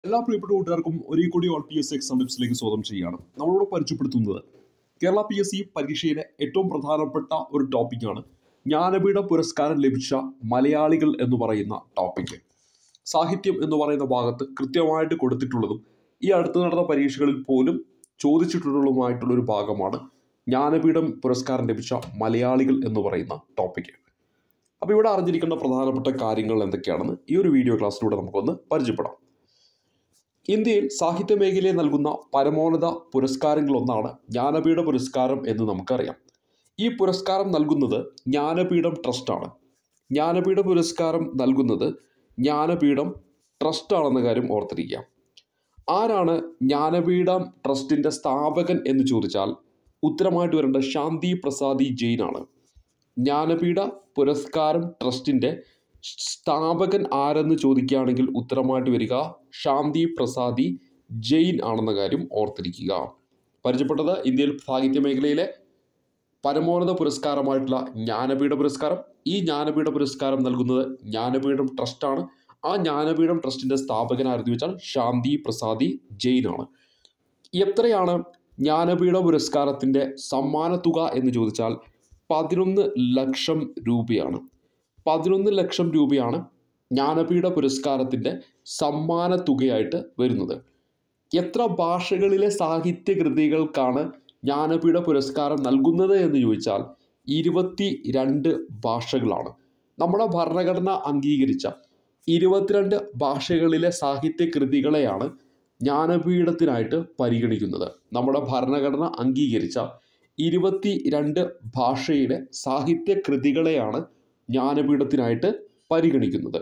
എല്ലാ പ്രിയപ്പെട്ട കൂട്ടുകാർക്കും ഒരേ കൂടി ഓൾ പി എസ് എക്സാം ടിപ്സിലേക്ക് സ്വാഗതം ചെയ്യുകയാണ് നമ്മളോട് പരിചയപ്പെടുത്തുന്നത് കേരള പി എസ് സി പരീക്ഷയിലെ ഏറ്റവും പ്രധാനപ്പെട്ട ഒരു ടോപ്പിക്കാണ് ജ്ഞാനപീഠ പുരസ്കാരം ലഭിച്ച മലയാളികൾ എന്ന് പറയുന്ന ടോപ്പിക്ക് സാഹിത്യം എന്ന് പറയുന്ന ഭാഗത്ത് കൃത്യമായിട്ട് കൊടുത്തിട്ടുള്ളതും ഈ അടുത്ത് നടന്ന പരീക്ഷകളിൽ പോലും ചോദിച്ചിട്ടുള്ളതുമായിട്ടുള്ള ഒരു ഭാഗമാണ് ജ്ഞാനപീഠം പുരസ്കാരം ലഭിച്ച മലയാളികൾ എന്ന് പറയുന്ന ടോപ്പിക്ക് അപ്പോൾ ഇവിടെ അറിഞ്ഞിരിക്കേണ്ട പ്രധാനപ്പെട്ട കാര്യങ്ങൾ എന്തൊക്കെയാണെന്ന് ഈ ഒരു വീഡിയോ ക്ലാസ്സിലൂടെ നമുക്കൊന്ന് പരിചയപ്പെടാം ഇന്ത്യയിൽ സാഹിത്യ മേഖലയിൽ നൽകുന്ന പരമോന്നത പുരസ്കാരങ്ങളൊന്നാണ് ജ്ഞാനപീഠ പുരസ്കാരം എന്ന് നമുക്കറിയാം ഈ പുരസ്കാരം നൽകുന്നത് ജ്ഞാനപീഠം ട്രസ്റ്റാണ് ജ്ഞാനപീഠ പുരസ്കാരം നൽകുന്നത് ജ്ഞാനപീഠം ട്രസ്റ്റാണെന്ന കാര്യം ഓർത്തിരിക്കുക ആരാണ് ജ്ഞാനപീഠം ട്രസ്റ്റിൻ്റെ സ്ഥാപകൻ എന്ന് ചോദിച്ചാൽ ഉത്തരമായിട്ട് വരേണ്ട ശാന്തി പ്രസാദി ജെയിനാണ് ജ്ഞാനപീഠ പുരസ്കാരം ട്രസ്റ്റിൻ്റെ സ്ഥാപകൻ ആരെന്ന് ചോദിക്കുകയാണെങ്കിൽ ഉത്തരമായിട്ട് വരിക ശാന്തി പ്രസാദി ജെയിൻ ആണെന്ന കാര്യം ഓർത്തിരിക്കുക പരിചയപ്പെട്ടത് ഇന്ത്യയിൽ സാഹിത്യ മേഖലയിലെ പരമോന്നത പുരസ്കാരമായിട്ടുള്ള ജ്ഞാനപീഠ പുരസ്കാരം ഈ ജ്ഞാനപീഠ പുരസ്കാരം നൽകുന്നത് ജ്ഞാനപീഠം ട്രസ്റ്റാണ് ആ ജ്ഞാനപീഠം ട്രസ്റ്റിൻ്റെ സ്ഥാപകൻ ആരെന്ന് വെച്ചാൽ ശാന്തി പ്രസാദി ജെയിൻ ആണ് എത്രയാണ് ജ്ഞാനപീഠ പുരസ്കാരത്തിൻ്റെ സമ്മാനത്തുക എന്ന് ചോദിച്ചാൽ പതിനൊന്ന് ലക്ഷം രൂപയാണ് പതിനൊന്ന് ലക്ഷം രൂപയാണ് ജ്ഞാനപീഠ പുരസ്കാരത്തിൻ്റെ സമ്മാന തുകയായിട്ട് വരുന്നത് എത്ര ഭാഷകളിലെ സാഹിത്യ കൃതികൾക്കാണ് ജ്ഞാനപീഠ പുരസ്കാരം നൽകുന്നത് എന്ന് ചോദിച്ചാൽ ഇരുപത്തി രണ്ട് ഭാഷകളാണ് നമ്മുടെ ഭരണഘടന അംഗീകരിച്ച ഇരുപത്തിരണ്ട് ഭാഷകളിലെ സാഹിത്യ കൃതികളെയാണ് ജ്ഞാനപീഠത്തിനായിട്ട് പരിഗണിക്കുന്നത് നമ്മുടെ ഭരണഘടന അംഗീകരിച്ച ഇരുപത്തി രണ്ട് ഭാഷയിലെ സാഹിത്യ കൃതികളെയാണ് ജ്ഞാനപീഠത്തിനായിട്ട് പരിഗണിക്കുന്നത്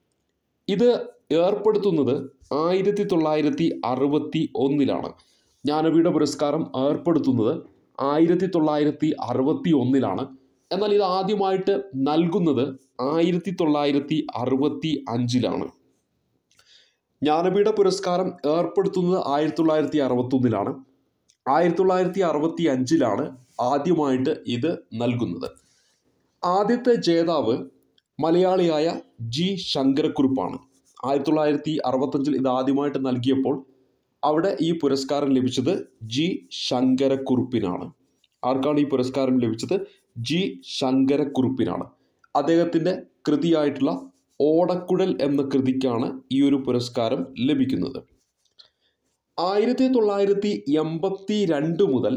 ഇത് ഏർപ്പെടുത്തുന്നത് ആയിരത്തി തൊള്ളായിരത്തി അറുപത്തി ഒന്നിലാണ് ജ്ഞാനപീഠ പുരസ്കാരം ഏർപ്പെടുത്തുന്നത് ആയിരത്തി തൊള്ളായിരത്തി അറുപത്തി ഒന്നിലാണ് എന്നാൽ ഇത് ആദ്യമായിട്ട് നൽകുന്നത് ആയിരത്തി തൊള്ളായിരത്തി അറുപത്തി അഞ്ചിലാണ് ജ്ഞാനപീഠ പുരസ്കാരം ഏർപ്പെടുത്തുന്നത് ആയിരത്തി തൊള്ളായിരത്തി അറുപത്തി ഒന്നിലാണ് ആയിരത്തി തൊള്ളായിരത്തി അറുപത്തി അഞ്ചിലാണ് ആദ്യമായിട്ട് ഇത് നൽകുന്നത് ആദ്യത്തെ ജേതാവ് മലയാളിയായ ജി ശങ്കരക്കുറുപ്പാണ് ആയിരത്തി തൊള്ളായിരത്തി അറുപത്തഞ്ചിൽ ഇത് ആദ്യമായിട്ട് നൽകിയപ്പോൾ അവിടെ ഈ പുരസ്കാരം ലഭിച്ചത് ജി ശങ്കരക്കുറുപ്പിനാണ് ആർക്കാണ് ഈ പുരസ്കാരം ലഭിച്ചത് ജി ശങ്കരക്കുറുപ്പിനാണ് അദ്ദേഹത്തിൻ്റെ കൃതിയായിട്ടുള്ള ഓടക്കുഴൽ എന്ന കൃതിക്കാണ് ഈ ഒരു പുരസ്കാരം ലഭിക്കുന്നത് ആയിരത്തി തൊള്ളായിരത്തി എൺപത്തി രണ്ട് മുതൽ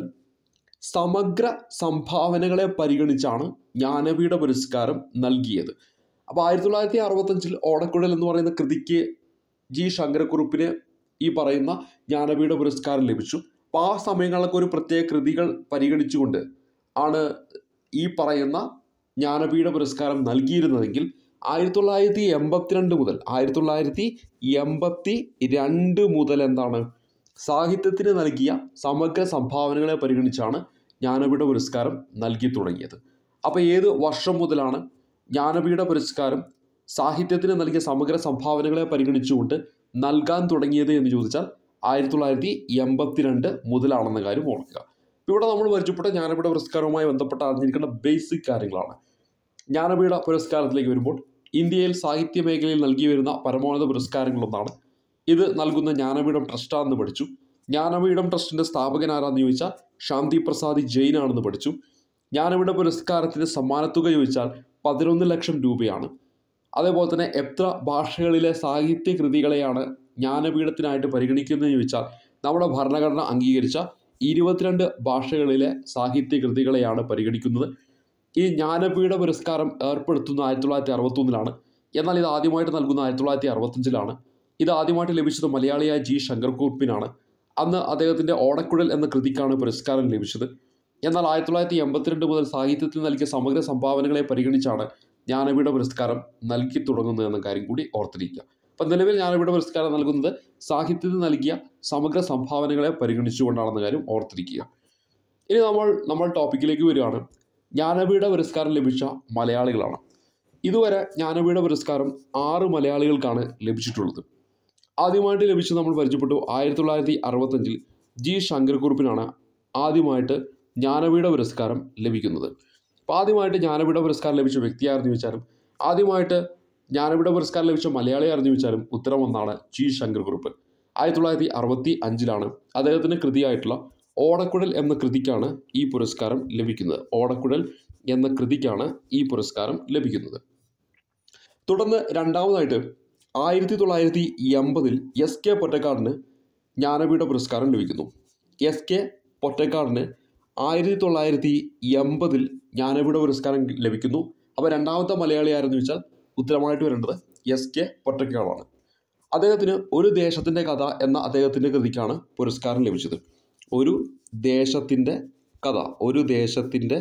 സമഗ്ര സംഭാവനകളെ പരിഗണിച്ചാണ് ജ്ഞാനപീഠ പുരസ്കാരം നൽകിയത് അപ്പോൾ ആയിരത്തി തൊള്ളായിരത്തി അറുപത്തഞ്ചിൽ ഓടക്കുഴൽ എന്ന് പറയുന്ന കൃതിക്ക് ജി ശങ്കരക്കുറുപ്പിന് ഈ പറയുന്ന ജ്ഞാനപീഠ പുരസ്കാരം ലഭിച്ചു അപ്പോൾ ആ സമയങ്ങളിലൊക്കെ ഒരു പ്രത്യേക കൃതികൾ പരിഗണിച്ചുകൊണ്ട് ആണ് ഈ പറയുന്ന ജ്ഞാനപീഠ പുരസ്കാരം നൽകിയിരുന്നതെങ്കിൽ ആയിരത്തി തൊള്ളായിരത്തി എൺപത്തിരണ്ട് മുതൽ ആയിരത്തി തൊള്ളായിരത്തി എൺപത്തി രണ്ട് മുതൽ എന്താണ് സാഹിത്യത്തിന് നൽകിയ സമഗ്ര സംഭാവനകളെ പരിഗണിച്ചാണ് ജ്ഞാനപീഠ പുരസ്കാരം നൽകി തുടങ്ങിയത് അപ്പോൾ ഏത് വർഷം മുതലാണ് ജ്ഞാനപീഠ പുരസ്കാരം സാഹിത്യത്തിന് നൽകിയ സമഗ്ര സംഭാവനകളെ പരിഗണിച്ചുകൊണ്ട് നൽകാൻ തുടങ്ങിയത് എന്ന് ചോദിച്ചാൽ ആയിരത്തി തൊള്ളായിരത്തി എൺപത്തിരണ്ട് മുതലാണെന്ന കാര്യം ഓർക്കുക ഇവിടെ നമ്മൾ പരിചയപ്പെട്ട ജ്ഞാനപീഠ പുരസ്കാരവുമായി ബന്ധപ്പെട്ട അറിഞ്ഞിരിക്കേണ്ട ബേസിക് കാര്യങ്ങളാണ് ജ്ഞാനപീഠ പുരസ്കാരത്തിലേക്ക് വരുമ്പോൾ ഇന്ത്യയിൽ സാഹിത്യ മേഖലയിൽ നൽകി വരുന്ന പരമോന്നത പുരസ്കാരങ്ങളൊന്നാണ് ഇത് നൽകുന്ന ജ്ഞാനപീഠം ട്രസ്റ്റാണെന്ന് പഠിച്ചു ജ്ഞാനപീഠം ട്രസ്റ്റിൻ്റെ സ്ഥാപകൻ ആരാന്ന് ചോദിച്ചാൽ ശാന്തി പ്രസാദ് ജെയിൻ ആണെന്ന് പഠിച്ചു ജ്ഞാനപീഠ പുരസ്കാരത്തിൻ്റെ സമ്മാനത്തുക ചോദിച്ചാൽ പതിനൊന്ന് ലക്ഷം രൂപയാണ് അതേപോലെ തന്നെ എത്ര ഭാഷകളിലെ സാഹിത്യ കൃതികളെയാണ് ജ്ഞാനപീഠത്തിനായിട്ട് പരിഗണിക്കുന്നത് ചോദിച്ചാൽ നമ്മുടെ ഭരണഘടന അംഗീകരിച്ച ഇരുപത്തിരണ്ട് ഭാഷകളിലെ സാഹിത്യ കൃതികളെയാണ് പരിഗണിക്കുന്നത് ഈ ജ്ഞാനപീഠ പുരസ്കാരം ഏർപ്പെടുത്തുന്ന ആയിരത്തി തൊള്ളായിരത്തി അറുപത്തൊന്നിലാണ് എന്നാൽ ഇത് ആദ്യമായിട്ട് നൽകുന്ന ആയിരത്തി തൊള്ളായിരത്തി അറുപത്തഞ്ചിലാണ് ഇത് ആദ്യമായിട്ട് ലഭിച്ചത് മലയാളിയായ ജി ശങ്കർകുറുപ്പിനാണ് അന്ന് അദ്ദേഹത്തിൻ്റെ ഓടക്കുഴൽ എന്ന കൃതിക്കാണ് പുരസ്കാരം ലഭിച്ചത് എന്നാൽ ആയിരത്തി തൊള്ളായിരത്തി എൺപത്തിരണ്ട് മുതൽ സാഹിത്യത്തിൽ നൽകിയ സമഗ്ര സംഭാവനകളെ പരിഗണിച്ചാണ് ജ്ഞാനപീഠ പുരസ്കാരം നൽകി തുടങ്ങുന്നത് എന്ന കാര്യം കൂടി ഓർത്തിരിക്കുക അപ്പം നിലവിൽ ജ്ഞാനപീഠ പുരസ്കാരം നൽകുന്നത് സാഹിത്യത്തിൽ നൽകിയ സമഗ്ര സംഭാവനകളെ പരിഗണിച്ചുകൊണ്ടാണെന്ന കാര്യം ഓർത്തിരിക്കുക ഇനി നമ്മൾ നമ്മൾ ടോപ്പിക്കിലേക്ക് വരികയാണ് ജ്ഞാനപീഠ പുരസ്കാരം ലഭിച്ച മലയാളികളാണ് ഇതുവരെ ജ്ഞാനപീഠ പുരസ്കാരം ആറ് മലയാളികൾക്കാണ് ലഭിച്ചിട്ടുള്ളത് ആദ്യമായിട്ട് ലഭിച്ചത് നമ്മൾ പരിചയപ്പെട്ടു ആയിരത്തി തൊള്ളായിരത്തി അറുപത്തഞ്ചിൽ ജി ശങ്കരക്കുറുപ്പിനാണ് ആദ്യമായിട്ട് ജ്ഞാനപീഠ പുരസ്കാരം ലഭിക്കുന്നത് അപ്പോൾ ആദ്യമായിട്ട് ജ്ഞാനപീഠ പുരസ്കാരം ലഭിച്ച വ്യക്തിയായിരുന്നു ചോദിച്ചാലും ആദ്യമായിട്ട് ജ്ഞാനപീഠ പുരസ്കാരം ലഭിച്ച മലയാളി ആയിരുന്നു ചോദിച്ചാലും ഉത്തരം ഒന്നാണ് ജി ശങ്കർ കുറുപ്പ് ആയിരത്തി തൊള്ളായിരത്തി അറുപത്തി അഞ്ചിലാണ് അദ്ദേഹത്തിൻ്റെ കൃതിയായിട്ടുള്ള ഓടക്കുഴൽ എന്ന കൃതിക്കാണ് ഈ പുരസ്കാരം ലഭിക്കുന്നത് ഓടക്കുഴൽ എന്ന കൃതിക്കാണ് ഈ പുരസ്കാരം ലഭിക്കുന്നത് തുടർന്ന് രണ്ടാമതായിട്ട് ആയിരത്തി തൊള്ളായിരത്തി എൺപതിൽ എസ് കെ പൊറ്റക്കാടിന് ജ്ഞാനപീഠ പുരസ്കാരം ലഭിക്കുന്നു എസ് കെ പൊറ്റക്കാടിന് ആയിരത്തി തൊള്ളായിരത്തി എൺപതിൽ ജ്ഞാനപീഠ പുരസ്കാരം ലഭിക്കുന്നു അപ്പോൾ രണ്ടാമത്തെ മലയാളി ആരെന്ന് വെച്ചാൽ ഉത്തരമായിട്ട് വരേണ്ടത് എസ് കെ പൊറ്റക്കാടാണ് അദ്ദേഹത്തിന് ഒരു ദേശത്തിൻ്റെ കഥ എന്ന അദ്ദേഹത്തിൻ്റെ കൃതിക്കാണ് പുരസ്കാരം ലഭിച്ചത് ഒരു ദേശത്തിൻ്റെ കഥ ഒരു ദേശത്തിൻ്റെ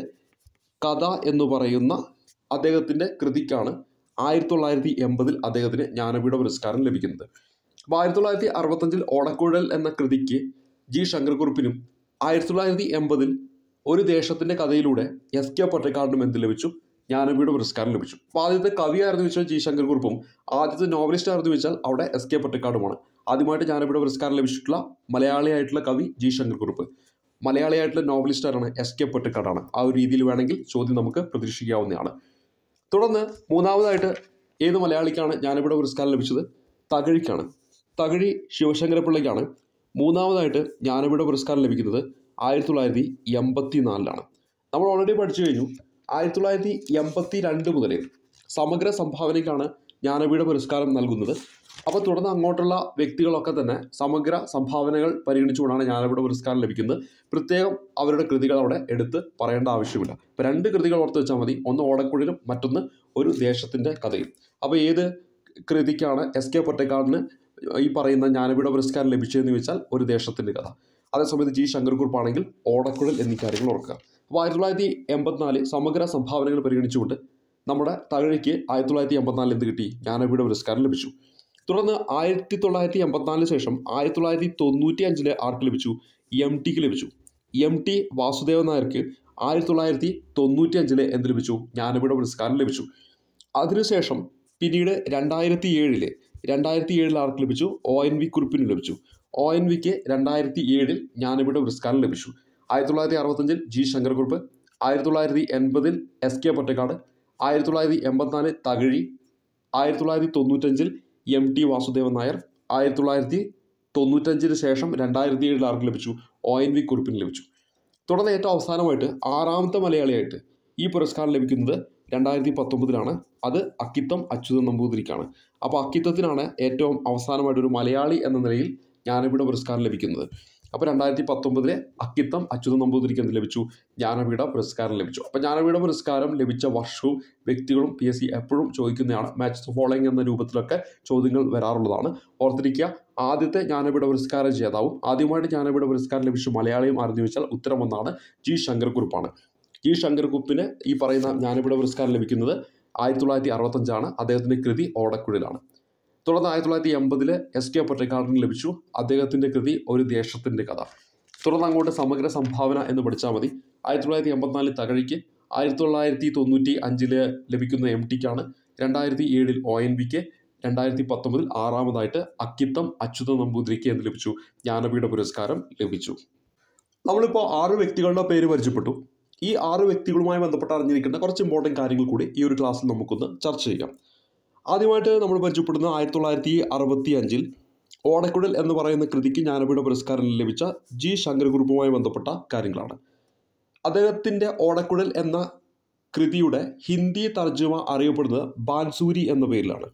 കഥ എന്ന് പറയുന്ന അദ്ദേഹത്തിൻ്റെ കൃതിക്കാണ് ആയിരത്തി തൊള്ളായിരത്തി എൺപതിൽ അദ്ദേഹത്തിന് ജ്ഞാനപീഠ പുരസ്കാരം ലഭിക്കുന്നത് അപ്പോൾ ആയിരത്തി തൊള്ളായിരത്തി അറുപത്തഞ്ചിൽ ഓടക്കുഴൽ എന്ന കൃതിക്ക് ജി ശങ്കർകുറുപ്പിനും ആയിരത്തി തൊള്ളായിരത്തി എൺപതിൽ ഒരു ദേശത്തിൻ്റെ കഥയിലൂടെ എസ് കെ പൊറ്റക്കാടിനും എന്ത് ലഭിച്ചു ജ്ഞാനപീഠ പുരസ്കാരം ലഭിച്ചു അപ്പോൾ ആദ്യത്തെ കവിയായിരുന്നു വെച്ചാൽ ജി ശങ്കർകുറുപ്പും ആദ്യത്തെ നോവലിസ്റ്റ് ആയിരുന്നു വെച്ചാൽ അവിടെ എസ് കെ പൊറ്റക്കാടുമാണ് ആദ്യമായിട്ട് ജ്ഞാനപീഠ പുരസ്കാരം ലഭിച്ചിട്ടുള്ള മലയാളിയായിട്ടുള്ള കവി ജി ശങ്കർകുറുപ്പ് മലയാളിയായിട്ടുള്ള നോവലിസ്റ്റ് ആരാണ് എസ് കെ പൊറ്റക്കാടാണ് ആ ഒരു രീതിയിൽ വേണമെങ്കിൽ ചോദ്യം നമുക്ക് പ്രതീക്ഷിക്കാവുന്നതാണ് തുടർന്ന് മൂന്നാമതായിട്ട് ഏത് മലയാളിക്കാണ് ജ്ഞാനപീഠ പുരസ്കാരം ലഭിച്ചത് തകഴിക്കാണ് തകഴി ശിവശങ്കരപിള്ളയ്ക്കാണ് മൂന്നാമതായിട്ട് ജ്ഞാനപീഠ പുരസ്കാരം ലഭിക്കുന്നത് ആയിരത്തി തൊള്ളായിരത്തി എൺപത്തി നാലിലാണ് നമ്മൾ ഓൾറെഡി പഠിച്ചു കഴിഞ്ഞു ആയിരത്തി തൊള്ളായിരത്തി എൺപത്തി രണ്ട് മുതൽ സമഗ്ര സംഭാവനയ്ക്കാണ് ജ്ഞാനപീഠ പുരസ്കാരം നൽകുന്നത് അപ്പോൾ തുടർന്ന് അങ്ങോട്ടുള്ള വ്യക്തികളൊക്കെ തന്നെ സമഗ്ര സംഭാവനകൾ പരിഗണിച്ചുകൊണ്ടാണ് ജ്ഞാനപീഠ പുരസ്കാരം ലഭിക്കുന്നത് പ്രത്യേകം അവരുടെ കൃതികൾ അവിടെ എടുത്ത് പറയേണ്ട ആവശ്യമില്ല ഇപ്പോൾ രണ്ട് കൃതികൾ ഓർത്ത് വെച്ചാൽ മതി ഒന്ന് ഓടക്കുഴലും മറ്റൊന്ന് ഒരു ദേശത്തിൻ്റെ കഥയും അപ്പോൾ ഏത് കൃതിക്കാണ് എസ് കെ പൊറ്റക്കാടിന് ഈ പറയുന്ന ജ്ഞാനപീഠ പുരസ്കാരം ലഭിച്ചതെന്ന് വെച്ചാൽ ഒരു ദേശത്തിൻ്റെ കഥ അതേസമയത്ത് ജി ശങ്കർകുറുപ്പാണെങ്കിൽ ഓടക്കുഴൽ എന്നീ കാര്യങ്ങൾ ഓർക്കുക അപ്പോൾ ആയിരത്തി തൊള്ളായിരത്തി എൺപത്തിനാല് സമഗ്ര സംഭാവനകൾ പരിഗണിച്ചുകൊണ്ട് നമ്മുടെ തകഴിക്ക് ആയിരത്തി തൊള്ളായിരത്തി എൺപത്തിനാലിൽ എന്ത് കിട്ടി ജ്ഞാനപീഠ പുരസ്കാരം ലഭിച്ചു തുടർന്ന് ആയിരത്തി തൊള്ളായിരത്തി എൺപത്തിനാലിന് ശേഷം ആയിരത്തി തൊള്ളായിരത്തി തൊണ്ണൂറ്റി അഞ്ചില് ആർക്ക് ലഭിച്ചു എം ടിക്ക് ലഭിച്ചു എം ടി വാസുദേവൻ നായർക്ക് ആയിരത്തി തൊള്ളായിരത്തി തൊണ്ണൂറ്റി അഞ്ചില് എന്ത് ലഭിച്ചു ജ്ഞാനപീഠ പുരസ്കാരം ലഭിച്ചു അതിനുശേഷം പിന്നീട് രണ്ടായിരത്തി ഏഴില് രണ്ടായിരത്തി ഏഴിൽ ആർക്ക് ലഭിച്ചു ഒ എൻ വി കുറിപ്പിന് ലഭിച്ചു ഒ എൻ വിക്ക് രണ്ടായിരത്തി ഏഴിൽ ജ്ഞാനപീഠ പുരസ്കാരം ലഭിച്ചു ആയിരത്തി തൊള്ളായിരത്തി അറുപത്തഞ്ചിൽ ജി ശങ്കർകുറുപ്പ് ആയിരത്തി തൊള്ളായിരത്തി എൺപതിൽ എസ് കെ പൊറ്റക്കാട് ആയിരത്തി തൊള്ളായിരത്തി എൺപത്തിനാല് തകഴി ആയിരത്തി തൊള്ളായിരത്തി തൊണ്ണൂറ്റഞ്ചിൽ എം ടി വാസുദേവൻ നായർ ആയിരത്തി തൊള്ളായിരത്തി തൊണ്ണൂറ്റഞ്ചിന് ശേഷം രണ്ടായിരത്തി ഏഴിൽ ആർക്ക് ലഭിച്ചു ഒ എൻ വി കുറിപ്പിന് ലഭിച്ചു തുടർന്ന് ഏറ്റവും അവസാനമായിട്ട് ആറാമത്തെ മലയാളിയായിട്ട് ഈ പുരസ്കാരം ലഭിക്കുന്നത് രണ്ടായിരത്തി പത്തൊമ്പതിലാണ് അത് അക്കിത്തം അച്യുതൻ നമ്പൂതിരിക്കാണ് അപ്പോൾ അക്കിത്തത്തിനാണ് ഏറ്റവും അവസാനമായിട്ട് ഒരു മലയാളി എന്ന നിലയിൽ ജ്ഞാനപീഠ പുരസ്കാരം ലഭിക്കുന്നത് അപ്പോൾ രണ്ടായിരത്തി പത്തൊമ്പതിലെ അക്കിത്തം അച്യുതൻ നമ്പൂതിരിക്ക് എന്ത് ലഭിച്ചു ജ്ഞാനപീഠ പുരസ്കാരം ലഭിച്ചു അപ്പോൾ ജ്ഞാനപീഠ പുരസ്കാരം ലഭിച്ച വർഷവും വ്യക്തികളും പി എസ് സി എപ്പോഴും ചോദിക്കുന്നതാണ് മാച്ച് ദ ഫോളോയിങ് എന്ന രൂപത്തിലൊക്കെ ചോദ്യങ്ങൾ വരാറുള്ളതാണ് ഓർത്തിരിക്കുക ആദ്യത്തെ ജ്ഞാനപീഠ പുരസ്കാര ജേതാവും ആദ്യമായിട്ട് ജ്ഞാനപീഠ പുരസ്കാരം ലഭിച്ച മലയാളിയും ആരെന്ന് ചോദിച്ചാൽ ഉത്തരം ഒന്നാണ് ജി ശങ്കർകുറുപ്പാണ് ജി ശങ്കർകുറുപ്പിന് ഈ പറയുന്ന ജ്ഞാനപീഠ പുരസ്കാരം ലഭിക്കുന്നത് ആയിരത്തി തൊള്ളായിരത്തി അറുപത്തഞ്ചാണ് അദ്ദേഹത്തിൻ്റെ കൃതി ഓടക്കുഴലാണ് തുടർന്ന് ആയിരത്തി തൊള്ളായിരത്തി എൺപതില് എസ് കെ പൊറ്റക്കാടിന് ലഭിച്ചു അദ്ദേഹത്തിൻ്റെ കൃതി ഒരു ദേശത്തിൻ്റെ കഥ തുടർന്ന് അങ്ങോട്ട് സമഗ്ര സംഭാവന എന്ന് പഠിച്ചാൽ മതി ആയിരത്തി തൊള്ളായിരത്തി എൺപത്തിനാലിൽ തകഴിക്ക് ആയിരത്തി തൊള്ളായിരത്തി തൊണ്ണൂറ്റി അഞ്ചില് ലഭിക്കുന്ന എം ടിക്കാണ് രണ്ടായിരത്തി ഏഴിൽ ഒ എൻ വിക്ക് രണ്ടായിരത്തി പത്തൊമ്പതിൽ ആറാമതായിട്ട് അക്കിത്തം അച്യുത നമ്പൂതിരിക്ക് എന്ത് ലഭിച്ചു ജ്ഞാനപീഠ പുരസ്കാരം ലഭിച്ചു നമ്മളിപ്പോൾ ആറ് വ്യക്തികളുടെ പേര് പരിചയപ്പെട്ടു ഈ ആറ് വ്യക്തികളുമായി ബന്ധപ്പെട്ട് അറിഞ്ഞിരിക്കേണ്ട കുറച്ച് ഇമ്പോർട്ടൻറ്റ് കാര്യങ്ങൾ കൂടി ഈ ഒരു ക്ലാസ്സിൽ നമുക്കൊന്ന് ചർച്ച ചെയ്യാം ആദ്യമായിട്ട് നമ്മൾ പരിചയപ്പെടുന്ന ആയിരത്തി തൊള്ളായിരത്തി അറുപത്തി അഞ്ചിൽ ഓടക്കുഴൽ എന്ന് പറയുന്ന കൃതിക്ക് ജ്ഞാനപീഠ പുരസ്കാരം ലഭിച്ച ജി ശങ്കരകുറുപ്പുമായി ബന്ധപ്പെട്ട കാര്യങ്ങളാണ് അദ്ദേഹത്തിൻ്റെ ഓടക്കുഴൽ എന്ന കൃതിയുടെ ഹിന്ദി തർജ്ജമ അറിയപ്പെടുന്നത് ബാൻസൂരി എന്ന പേരിലാണ്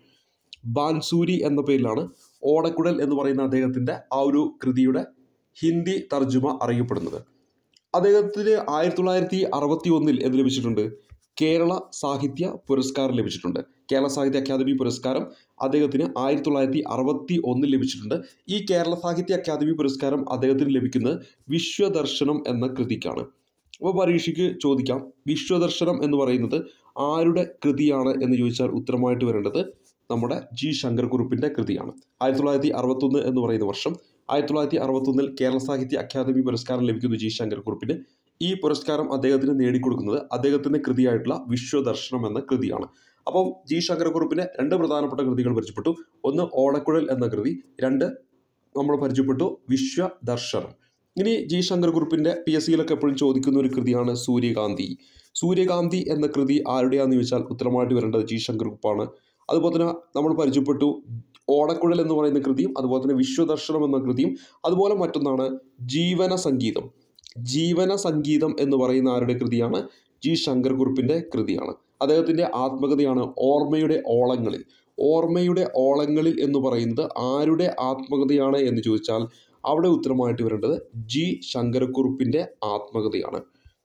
ബാൻസൂരി എന്ന പേരിലാണ് ഓടക്കുഴൽ എന്ന് പറയുന്ന അദ്ദേഹത്തിൻ്റെ ആ ഒരു കൃതിയുടെ ഹിന്ദി തർജ്ജമ അറിയപ്പെടുന്നത് അദ്ദേഹത്തിന് ആയിരത്തി തൊള്ളായിരത്തി അറുപത്തി ഒന്നിൽ എന്ത് ലഭിച്ചിട്ടുണ്ട് കേരള സാഹിത്യ പുരസ്കാരം ലഭിച്ചിട്ടുണ്ട് കേരള സാഹിത്യ അക്കാദമി പുരസ്കാരം അദ്ദേഹത്തിന് ആയിരത്തി തൊള്ളായിരത്തി അറുപത്തി ഒന്നിൽ ലഭിച്ചിട്ടുണ്ട് ഈ കേരള സാഹിത്യ അക്കാദമി പുരസ്കാരം അദ്ദേഹത്തിന് ലഭിക്കുന്നത് വിശ്വദർശനം എന്ന കൃതിക്കാണ് അപ്പോൾ പരീക്ഷയ്ക്ക് ചോദിക്കാം വിശ്വദർശനം എന്ന് പറയുന്നത് ആരുടെ കൃതിയാണ് എന്ന് ചോദിച്ചാൽ ഉത്തരമായിട്ട് വരേണ്ടത് നമ്മുടെ ജി ശങ്കർകുറുപ്പിൻ്റെ കൃതിയാണ് ആയിരത്തി തൊള്ളായിരത്തി അറുപത്തൊന്ന് എന്ന് പറയുന്ന വർഷം ആയിരത്തി തൊള്ളായിരത്തി അറുപത്തൊന്നിൽ കേരള സാഹിത്യ അക്കാദമി പുരസ്കാരം ലഭിക്കുന്നു ജി ശങ്കർകുറുപ്പിന് ഈ പുരസ്കാരം അദ്ദേഹത്തിന് നേടിക്കൊടുക്കുന്നത് അദ്ദേഹത്തിൻ്റെ കൃതിയായിട്ടുള്ള വിശ്വദർശനം എന്ന കൃതിയാണ് അപ്പം ജി ശങ്കരക്കുറുപ്പിന് രണ്ട് പ്രധാനപ്പെട്ട കൃതികൾ പരിചയപ്പെട്ടു ഒന്ന് ഓടക്കുഴൽ എന്ന കൃതി രണ്ട് നമ്മൾ പരിചയപ്പെട്ടു വിശ്വദർശനം ഇനി ജി ശങ്കരക്കുറുപ്പിൻ്റെ പി എസ് സിയിലൊക്കെ എപ്പോഴും ചോദിക്കുന്ന ഒരു കൃതിയാണ് സൂര്യകാന്തി സൂര്യകാന്തി എന്ന കൃതി ആരുടെയാണെന്ന് ചോദിച്ചാൽ ഉത്തരമായിട്ട് വരേണ്ടത് ജി ശങ്കർക്കുപ്പാണ് അതുപോലെ തന്നെ നമ്മൾ പരിചയപ്പെട്ടു ഓടക്കുഴൽ എന്ന് പറയുന്ന കൃതിയും അതുപോലെ തന്നെ വിശ്വദർശനം എന്ന കൃതിയും അതുപോലെ മറ്റൊന്നാണ് ജീവന സംഗീതം ജീവന സംഗീതം എന്ന് പറയുന്ന ആരുടെ കൃതിയാണ് ജി ശങ്കർകുറുപ്പിൻ്റെ കൃതിയാണ് അദ്ദേഹത്തിൻ്റെ ആത്മകഥയാണ് ഓർമ്മയുടെ ഓളങ്ങളിൽ ഓർമ്മയുടെ ഓളങ്ങളിൽ എന്ന് പറയുന്നത് ആരുടെ ആത്മകഥയാണ് എന്ന് ചോദിച്ചാൽ അവിടെ ഉത്തരമായിട്ട് വരേണ്ടത് ജി ശങ്കരക്കുറുപ്പിൻ്റെ ആത്മകഥയാണ്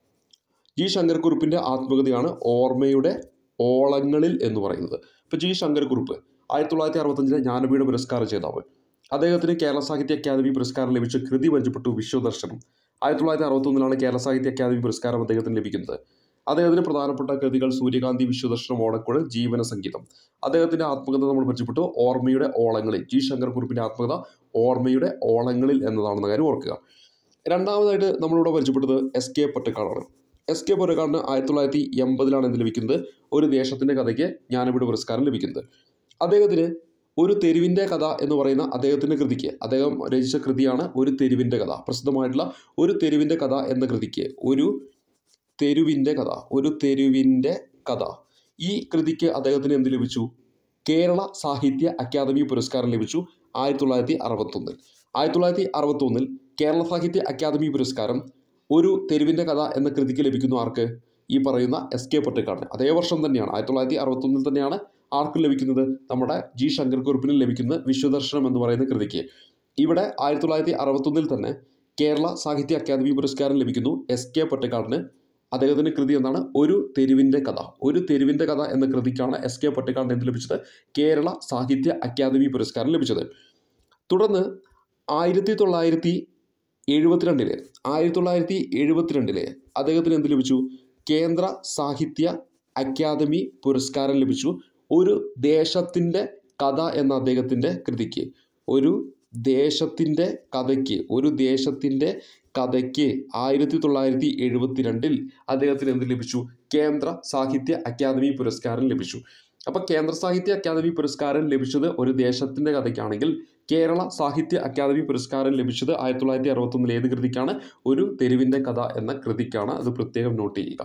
ജി ശങ്കരക്കുറുപ്പിൻ്റെ ആത്മകഥയാണ് ഓർമ്മയുടെ ഓളങ്ങളിൽ എന്ന് പറയുന്നത് ഇപ്പോൾ ജി ശങ്കരക്കുറുപ്പ് ആയിരത്തി തൊള്ളായിരത്തി അറുപത്തഞ്ചിലെ ജ്ഞാനപീഠ പുരസ്കാര ജേതാവ് അദ്ദേഹത്തിന് കേരള സാഹിത്യ അക്കാദമി പുരസ്കാരം ലഭിച്ച കൃതി പരിചയപ്പെട്ടു വിശ്വദർശനം ആയിരത്തി തൊള്ളായിരത്തി അറുപത്തൊന്നിലാണ് കേരള സാഹിത്യ അക്കാദമി പുരസ്കാരം അദ്ദേഹത്തിന് ലഭിക്കുന്നത് അദ്ദേഹത്തിന് പ്രധാനപ്പെട്ട കൃതികൾ സൂര്യകാന്തി വിശ്വദർശനം ഓടക്കുഴൽ ജീവന സംഗീതം അദ്ദേഹത്തിൻ്റെ ആത്മകഥ നമ്മൾ പരിചയപ്പെട്ടു ഓർമ്മയുടെ ഓളങ്ങളിൽ ജി ശങ്കർകുറുപ്പിൻ്റെ ആത്മകഥ ഓർമ്മയുടെ ഓളങ്ങളിൽ എന്നതാണെന്ന കാര്യം ഓർക്കുക രണ്ടാമതായിട്ട് നമ്മളിവിടെ പരിചയപ്പെട്ടത് എസ് കെ പൊറ്റക്കാടാണ് എസ് കെ പൊറ്റക്കാടിന് ആയിരത്തി തൊള്ളായിരത്തി എൺപതിലാണ് എന്ത് ലഭിക്കുന്നത് ഒരു ദേശത്തിൻ്റെ കഥയ്ക്ക് ജ്ഞാനപീഠ പുരസ്കാരം ലഭിക്കുന്നത് അദ്ദേഹത്തിന് ഒരു തെരുവിൻ്റെ കഥ എന്ന് പറയുന്ന അദ്ദേഹത്തിൻ്റെ കൃതിക്ക് അദ്ദേഹം രചിച്ച കൃതിയാണ് ഒരു തെരുവിൻ്റെ കഥ പ്രസിദ്ധമായിട്ടുള്ള ഒരു തെരുവിൻ്റെ കഥ എന്ന കൃതിക്ക് ഒരു തെരുവിൻ്റെ കഥ ഒരു തെരുവിൻ്റെ കഥ ഈ കൃതിക്ക് അദ്ദേഹത്തിന് എന്ത് ലഭിച്ചു കേരള സാഹിത്യ അക്കാദമി പുരസ്കാരം ലഭിച്ചു ആയിരത്തി തൊള്ളായിരത്തി അറുപത്തൊന്നിൽ ആയിരത്തി തൊള്ളായിരത്തി അറുപത്തൊന്നിൽ കേരള സാഹിത്യ അക്കാദമി പുരസ്കാരം ഒരു തെരുവിൻ്റെ കഥ എന്ന കൃതിക്ക് ലഭിക്കുന്നു ആർക്ക് ഈ പറയുന്ന എസ് കെ പൊറ്റക്കാടിന് അതേ വർഷം തന്നെയാണ് ആയിരത്തി തൊള്ളായിരത്തി അറുപത്തൊന്നിൽ തന്നെയാണ് ആർക്കും ലഭിക്കുന്നത് നമ്മുടെ ജി ശങ്കർ കുറുപ്പിന് ലഭിക്കുന്ന വിശ്വദർശനം എന്ന് പറയുന്ന കൃതിക്ക് ഇവിടെ ആയിരത്തി തൊള്ളായിരത്തി അറുപത്തൊന്നിൽ തന്നെ കേരള സാഹിത്യ അക്കാദമി പുരസ്കാരം ലഭിക്കുന്നു എസ് കെ പൊറ്റക്കാടിന് അദ്ദേഹത്തിൻ്റെ കൃതി എന്താണ് ഒരു തെരുവിൻ്റെ കഥ ഒരു തെരുവിൻ്റെ കഥ എന്ന കൃതിക്കാണ് എസ് കെ പൊറ്റക്കാടിന് എന്ത് ലഭിച്ചത് കേരള സാഹിത്യ അക്കാദമി പുരസ്കാരം ലഭിച്ചത് തുടർന്ന് ആയിരത്തി തൊള്ളായിരത്തി എഴുപത്തിരണ്ടിലെ ആയിരത്തി തൊള്ളായിരത്തി എഴുപത്തിരണ്ടിലെ അദ്ദേഹത്തിന് എന്ത് ലഭിച്ചു കേന്ദ്ര സാഹിത്യ അക്കാദമി പുരസ്കാരം ലഭിച്ചു ഒരു ദേശത്തിൻ്റെ കഥ എന്ന അദ്ദേഹത്തിൻ്റെ കൃതിക്ക് ഒരു ദേശത്തിൻ്റെ കഥയ്ക്ക് ഒരു ദേശത്തിൻ്റെ കഥയ്ക്ക് ആയിരത്തി തൊള്ളായിരത്തി എഴുപത്തി രണ്ടിൽ അദ്ദേഹത്തിന് എന്ത് ലഭിച്ചു കേന്ദ്ര സാഹിത്യ അക്കാദമി പുരസ്കാരം ലഭിച്ചു അപ്പോൾ കേന്ദ്ര സാഹിത്യ അക്കാദമി പുരസ്കാരം ലഭിച്ചത് ഒരു ദേശത്തിൻ്റെ കഥയ്ക്കാണെങ്കിൽ കേരള സാഹിത്യ അക്കാദമി പുരസ്കാരം ലഭിച്ചത് ആയിരത്തി തൊള്ളായിരത്തി അറുപത്തൊന്നിൽ ഏത് കൃതിക്കാണ് ഒരു തെരുവിൻ്റെ കഥ എന്ന കൃതിക്കാണ് അത് പ്രത്യേകം നോട്ട് ചെയ്യുക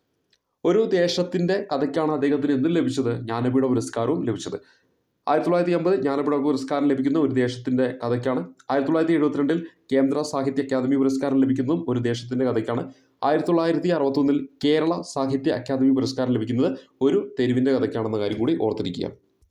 ഒരു ദേശത്തിൻ്റെ കഥയ്ക്കാണ് അദ്ദേഹത്തിന് എന്തും ലഭിച്ചത് ജ്ഞാനപീഠ പുരസ്കാരവും ലഭിച്ചത് ആയിരത്തി തൊള്ളായിരത്തി അമ്പത് ജ്ഞാനപീഠ പുരസ്കാരം ലഭിക്കുന്ന ഒരു ദേശത്തിൻ്റെ കഥയ്ക്കാണ് ആയിരത്തി തൊള്ളായിരത്തി എഴുപത്തിരണ്ടിൽ കേന്ദ്ര സാഹിത്യ അക്കാദമി പുരസ്കാരം ലഭിക്കുന്നതും ഒരു ദേശത്തിൻ്റെ കഥയ്ക്കാണ് ആയിരത്തി തൊള്ളായിരത്തി അറുപത്തൊന്നിൽ കേരള സാഹിത്യ അക്കാദമി പുരസ്കാരം ലഭിക്കുന്നത് ഒരു തെരുവിൻ്റെ കഥയ്ക്കാണെന്ന കാര്യം കൂടി ഓർത്തിരിക്കുക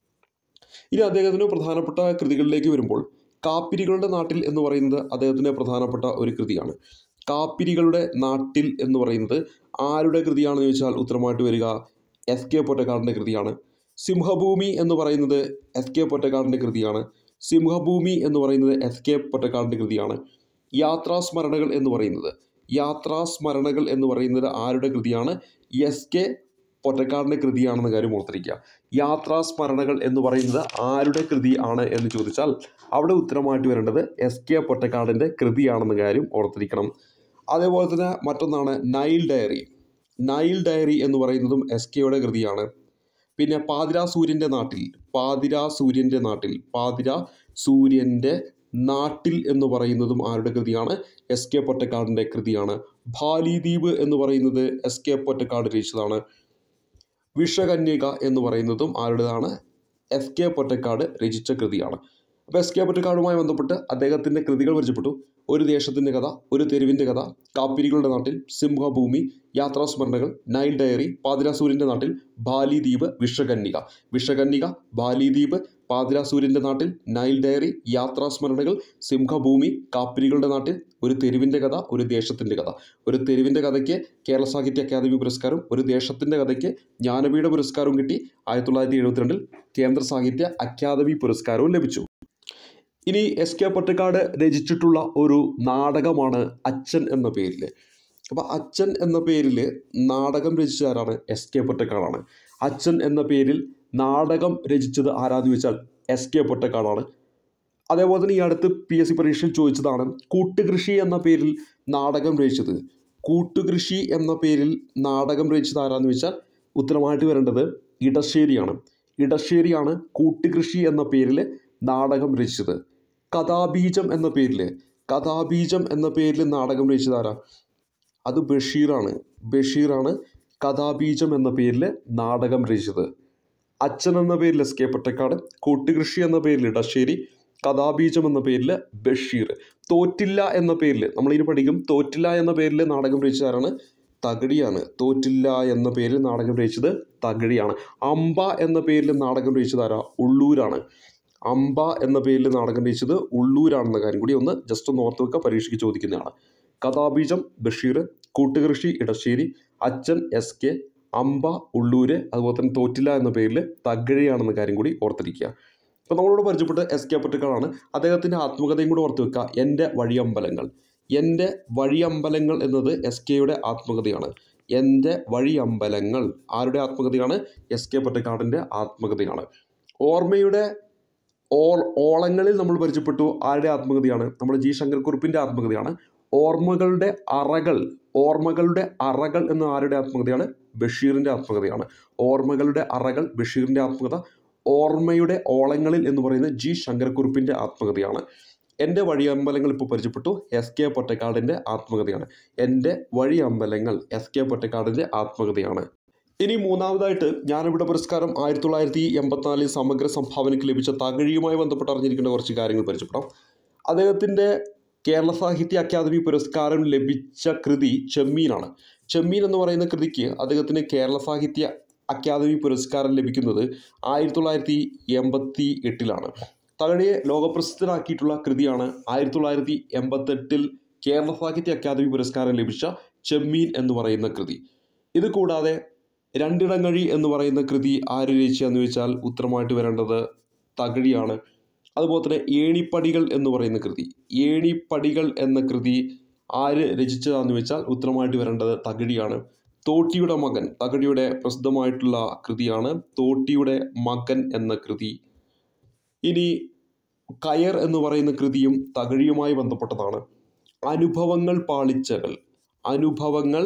ഇനി അദ്ദേഹത്തിന് പ്രധാനപ്പെട്ട കൃതികളിലേക്ക് വരുമ്പോൾ കാപ്പിരികളുടെ നാട്ടിൽ എന്ന് പറയുന്നത് അദ്ദേഹത്തിൻ്റെ പ്രധാനപ്പെട്ട ഒരു കൃതിയാണ് കാപ്പിരികളുടെ നാട്ടിൽ എന്ന് പറയുന്നത് ആരുടെ കൃതിയാണെന്ന് ചോദിച്ചാൽ ഉത്തരമായിട്ട് വരിക എസ് കെ പൊറ്റക്കാടിൻ്റെ കൃതിയാണ് സിംഹഭൂമി എന്ന് പറയുന്നത് എസ് കെ പൊറ്റക്കാടിൻ്റെ കൃതിയാണ് സിംഹഭൂമി എന്ന് പറയുന്നത് എസ് കെ പൊറ്റക്കാടിൻ്റെ കൃതിയാണ് യാത്രാസ്മരണകൾ എന്ന് പറയുന്നത് യാത്രാസ്മരണകൾ എന്ന് പറയുന്നത് ആരുടെ കൃതിയാണ് എസ് കെ പൊറ്റക്കാടിൻ്റെ കൃതിയാണെന്ന കാര്യം ഓർത്തിരിക്കുക യാത്രാസ്മരണകൾ എന്ന് പറയുന്നത് ആരുടെ കൃതി ആണ് എന്ന് ചോദിച്ചാൽ അവിടെ ഉത്തരമായിട്ട് വരേണ്ടത് എസ് കെ പൊറ്റക്കാടിൻ്റെ കൃതിയാണെന്ന കാര്യം ഓർത്തിരിക്കണം അതേപോലെ തന്നെ മറ്റൊന്നാണ് നൈൽ ഡയറി നൈൽ ഡയറി എന്ന് പറയുന്നതും എസ് കെയുടെ കൃതിയാണ് പിന്നെ പാതിരാ സൂര്യൻ്റെ നാട്ടിൽ പാതിരാ സൂര്യൻ്റെ നാട്ടിൽ പാതിരാ സൂര്യൻ്റെ നാട്ടിൽ എന്ന് പറയുന്നതും ആരുടെ കൃതിയാണ് എസ് കെ പൊറ്റക്കാടിൻ്റെ കൃതിയാണ് ഭാലിദ്വീപ് എന്ന് പറയുന്നത് എസ് കെ പൊറ്റക്കാട് രചിച്ചതാണ് വിഷകന്യക എന്ന് പറയുന്നതും ആരുടേതാണ് എസ് കെ പൊറ്റക്കാട് രചിച്ച കൃതിയാണ് അപ്പോൾ എസ് കെ പൊറ്റക്കാടുമായി ബന്ധപ്പെട്ട് അദ്ദേഹത്തിൻ്റെ കൃതികൾ പരിചയപ്പെട്ടു ഒരു ദേശത്തിൻ്റെ കഥ ഒരു തെരുവിൻ്റെ കഥ കാപ്പിരികളുടെ നാട്ടിൽ സിംഹഭൂമി യാത്രാസ്മരണകൾ നൈൽ ഡയറി പാതിരാസൂര്യൻ്റെ നാട്ടിൽ ബാലിദ്വീപ് വിഷകന്യക വിഷകന്യക ബാലിദ്വീപ് പാതിരാസൂര്യൻ്റെ നാട്ടിൽ നൈൽ ഡയറി യാത്രാസ്മരണകൾ സിംഹഭൂമി കാപ്പിരികളുടെ നാട്ടിൽ ഒരു തെരുവിൻ്റെ കഥ ഒരു ദേശത്തിൻ്റെ കഥ ഒരു തെരുവിൻ്റെ കഥയ്ക്ക് കേരള സാഹിത്യ അക്കാദമി പുരസ്കാരം ഒരു ദേശത്തിൻ്റെ കഥയ്ക്ക് ജ്ഞാനപീഠ പുരസ്കാരവും കിട്ടി ആയിരത്തി തൊള്ളായിരത്തി എഴുപത്തിരണ്ടിൽ കേന്ദ്ര സാഹിത്യ അക്കാദമി പുരസ്കാരവും ലഭിച്ചു ഇനി എസ് കെ പൊറ്റക്കാട് രചിച്ചിട്ടുള്ള ഒരു നാടകമാണ് അച്ഛൻ എന്ന പേരിൽ അപ്പോൾ അച്ഛൻ എന്ന പേരിൽ നാടകം രചിച്ച ആരാണ് എസ് കെ പൊറ്റക്കാടാണ് അച്ഛൻ എന്ന പേരിൽ നാടകം രചിച്ചത് ആരാന്ന് ചോദിച്ചാൽ എസ് കെ പൊറ്റക്കാടാണ് അതേപോലെ തന്നെ ഈ അടുത്ത് പി എസ് സി പരീക്ഷയിൽ ചോദിച്ചതാണ് കൂട്ടുകൃഷി എന്ന പേരിൽ നാടകം രചിച്ചത് കൂട്ടുകൃഷി എന്ന പേരിൽ നാടകം രചിച്ചത് ആരാന്ന് ചോദിച്ചാൽ ഉത്തരമായിട്ട് വരേണ്ടത് ഇടശ്ശേരിയാണ് ഇടശ്ശേരിയാണ് കൂട്ടുകൃഷി എന്ന പേരിൽ നാടകം രചിച്ചത് കഥാബീജം എന്ന പേരിൽ കഥാബീജം എന്ന പേരിൽ നാടകം രചിച്ചത് ആരാ അത് ബഷീറാണ് ബഷീറാണ് കഥാബീജം എന്ന പേരിൽ നാടകം രചിച്ചത് അച്ഛൻ എന്ന പേരിൽ എസ് കെ പൊറ്റക്കാട് കൂട്ടുകൃഷി എന്ന പേരിൽ ഇടശ്ശേരി കഥാബീജം എന്ന പേരിൽ ബഷീർ തോറ്റില്ല എന്ന പേരിൽ നമ്മളിനി പഠിക്കും തോറ്റില്ല എന്ന പേരിൽ നാടകം രചിച്ചതാരാണ് തകഴിയാണ് തോറ്റില്ല എന്ന പേരിൽ നാടകം രചിച്ചത് തകഴിയാണ് അമ്പ എന്ന പേരിൽ നാടകം രചിച്ചതാരാ ഉള്ളൂരാണ് അമ്പ എന്ന പേരിൽ നാടകം രചിച്ചത് ഉള്ളൂരാണെന്ന കാര്യം കൂടി ഒന്ന് ജസ്റ്റ് ഒന്ന് ഓർത്ത് വെക്കുക പരീക്ഷയ്ക്ക് ചോദിക്കുന്നതാണ് കഥാബീജം ബഷീർ കൂട്ടുകൃഷി ഇടശ്ശേരി അച്ഛൻ എസ് കെ അമ്പ ഉള്ളൂര് അതുപോലെ തന്നെ തോറ്റില്ല എന്ന പേരിൽ തകഴിയാണെന്ന കാര്യം കൂടി ഓർത്തിരിക്കുക അപ്പോൾ നമ്മളോട് പരിചയപ്പെട്ട എസ് കെ പൊറ്റക്കാടാണ് അദ്ദേഹത്തിൻ്റെ ആത്മകഥയും കൂടി ഓർത്ത് വെക്കുക എൻ്റെ വഴിയമ്പലങ്ങൾ എൻ്റെ വഴിയമ്പലങ്ങൾ എന്നത് എസ് കെയുടെ ആത്മകഥയാണ് എൻ്റെ വഴിയമ്പലങ്ങൾ ആരുടെ ആത്മകഥയാണ് എസ് കെ പൊറ്റക്കാടിൻ്റെ ആത്മകഥയാണ് ഓർമ്മയുടെ ഓൾ ഓളങ്ങളിൽ നമ്മൾ പരിചയപ്പെട്ടു ആരുടെ ആത്മകഥയാണ് നമ്മുടെ ജി ശങ്കർക്കുറുപ്പിൻ്റെ ആത്മകഥയാണ് ഓർമ്മകളുടെ അറകൾ ഓർമ്മകളുടെ അറകൾ എന്ന ആരുടെ ആത്മകഥയാണ് ബഷീറിൻ്റെ ആത്മകഥയാണ് ഓർമ്മകളുടെ അറകൾ ബഷീറിൻ്റെ ആത്മകഥ ഓർമ്മയുടെ ഓളങ്ങളിൽ എന്ന് പറയുന്നത് ജി ശങ്കരക്കുറുപ്പിൻ്റെ ആത്മകഥയാണ് എൻ്റെ വഴിയമ്പലങ്ങൾ ഇപ്പോൾ പരിചയപ്പെട്ടു എസ് കെ പൊറ്റക്കാടിൻ്റെ ആത്മകഥയാണ് എൻ്റെ വഴിയമ്പലങ്ങൾ എസ് കെ പൊറ്റക്കാടിൻ്റെ ആത്മകഥയാണ് ഇനി മൂന്നാമതായിട്ട് ജ്ഞാനപീഠ പുരസ്കാരം ആയിരത്തി തൊള്ളായിരത്തി എൺപത്തിനാലിൽ സമഗ്ര സംഭാവനയ്ക്ക് ലഭിച്ച തകഴിയുമായി ബന്ധപ്പെട്ട് അറിഞ്ഞിരിക്കേണ്ട കുറച്ച് കാര്യങ്ങൾ പരിചയപ്പെടാം അദ്ദേഹത്തിൻ്റെ കേരള സാഹിത്യ അക്കാദമി പുരസ്കാരം ലഭിച്ച കൃതി ചെമ്മീനാണ് ചെമ്മീൻ എന്ന് പറയുന്ന കൃതിക്ക് അദ്ദേഹത്തിന് കേരള സാഹിത്യ അക്കാദമി പുരസ്കാരം ലഭിക്കുന്നത് ആയിരത്തി തൊള്ളായിരത്തി എൺപത്തി എട്ടിലാണ് തകഴിയെ ലോകപ്രസിദ്ധനാക്കിയിട്ടുള്ള കൃതിയാണ് ആയിരത്തി തൊള്ളായിരത്തി എൺപത്തെട്ടിൽ കേരള സാഹിത്യ അക്കാദമി പുരസ്കാരം ലഭിച്ച ചെമ്മീൻ എന്ന് പറയുന്ന കൃതി ഇത് കൂടാതെ രണ്ടിടങ്ങഴി എന്ന് പറയുന്ന കൃതി ആര് രചിച്ചതെന്ന് ചോദിച്ചാൽ ഉത്തരമായിട്ട് വരേണ്ടത് തകഴിയാണ് അതുപോലെ തന്നെ ഏണിപ്പടികൾ എന്ന് പറയുന്ന കൃതി ഏണിപ്പടികൾ എന്ന കൃതി ആര് രചിച്ചതാണെന്ന് വെച്ചാൽ ഉത്തരമായിട്ട് വരേണ്ടത് തകഴിയാണ് തോട്ടിയുടെ മകൻ തകഴിയുടെ പ്രസിദ്ധമായിട്ടുള്ള കൃതിയാണ് തോട്ടിയുടെ മകൻ എന്ന കൃതി ഇനി കയർ എന്ന് പറയുന്ന കൃതിയും തകഴിയുമായി ബന്ധപ്പെട്ടതാണ് അനുഭവങ്ങൾ പാളിച്ചകൾ അനുഭവങ്ങൾ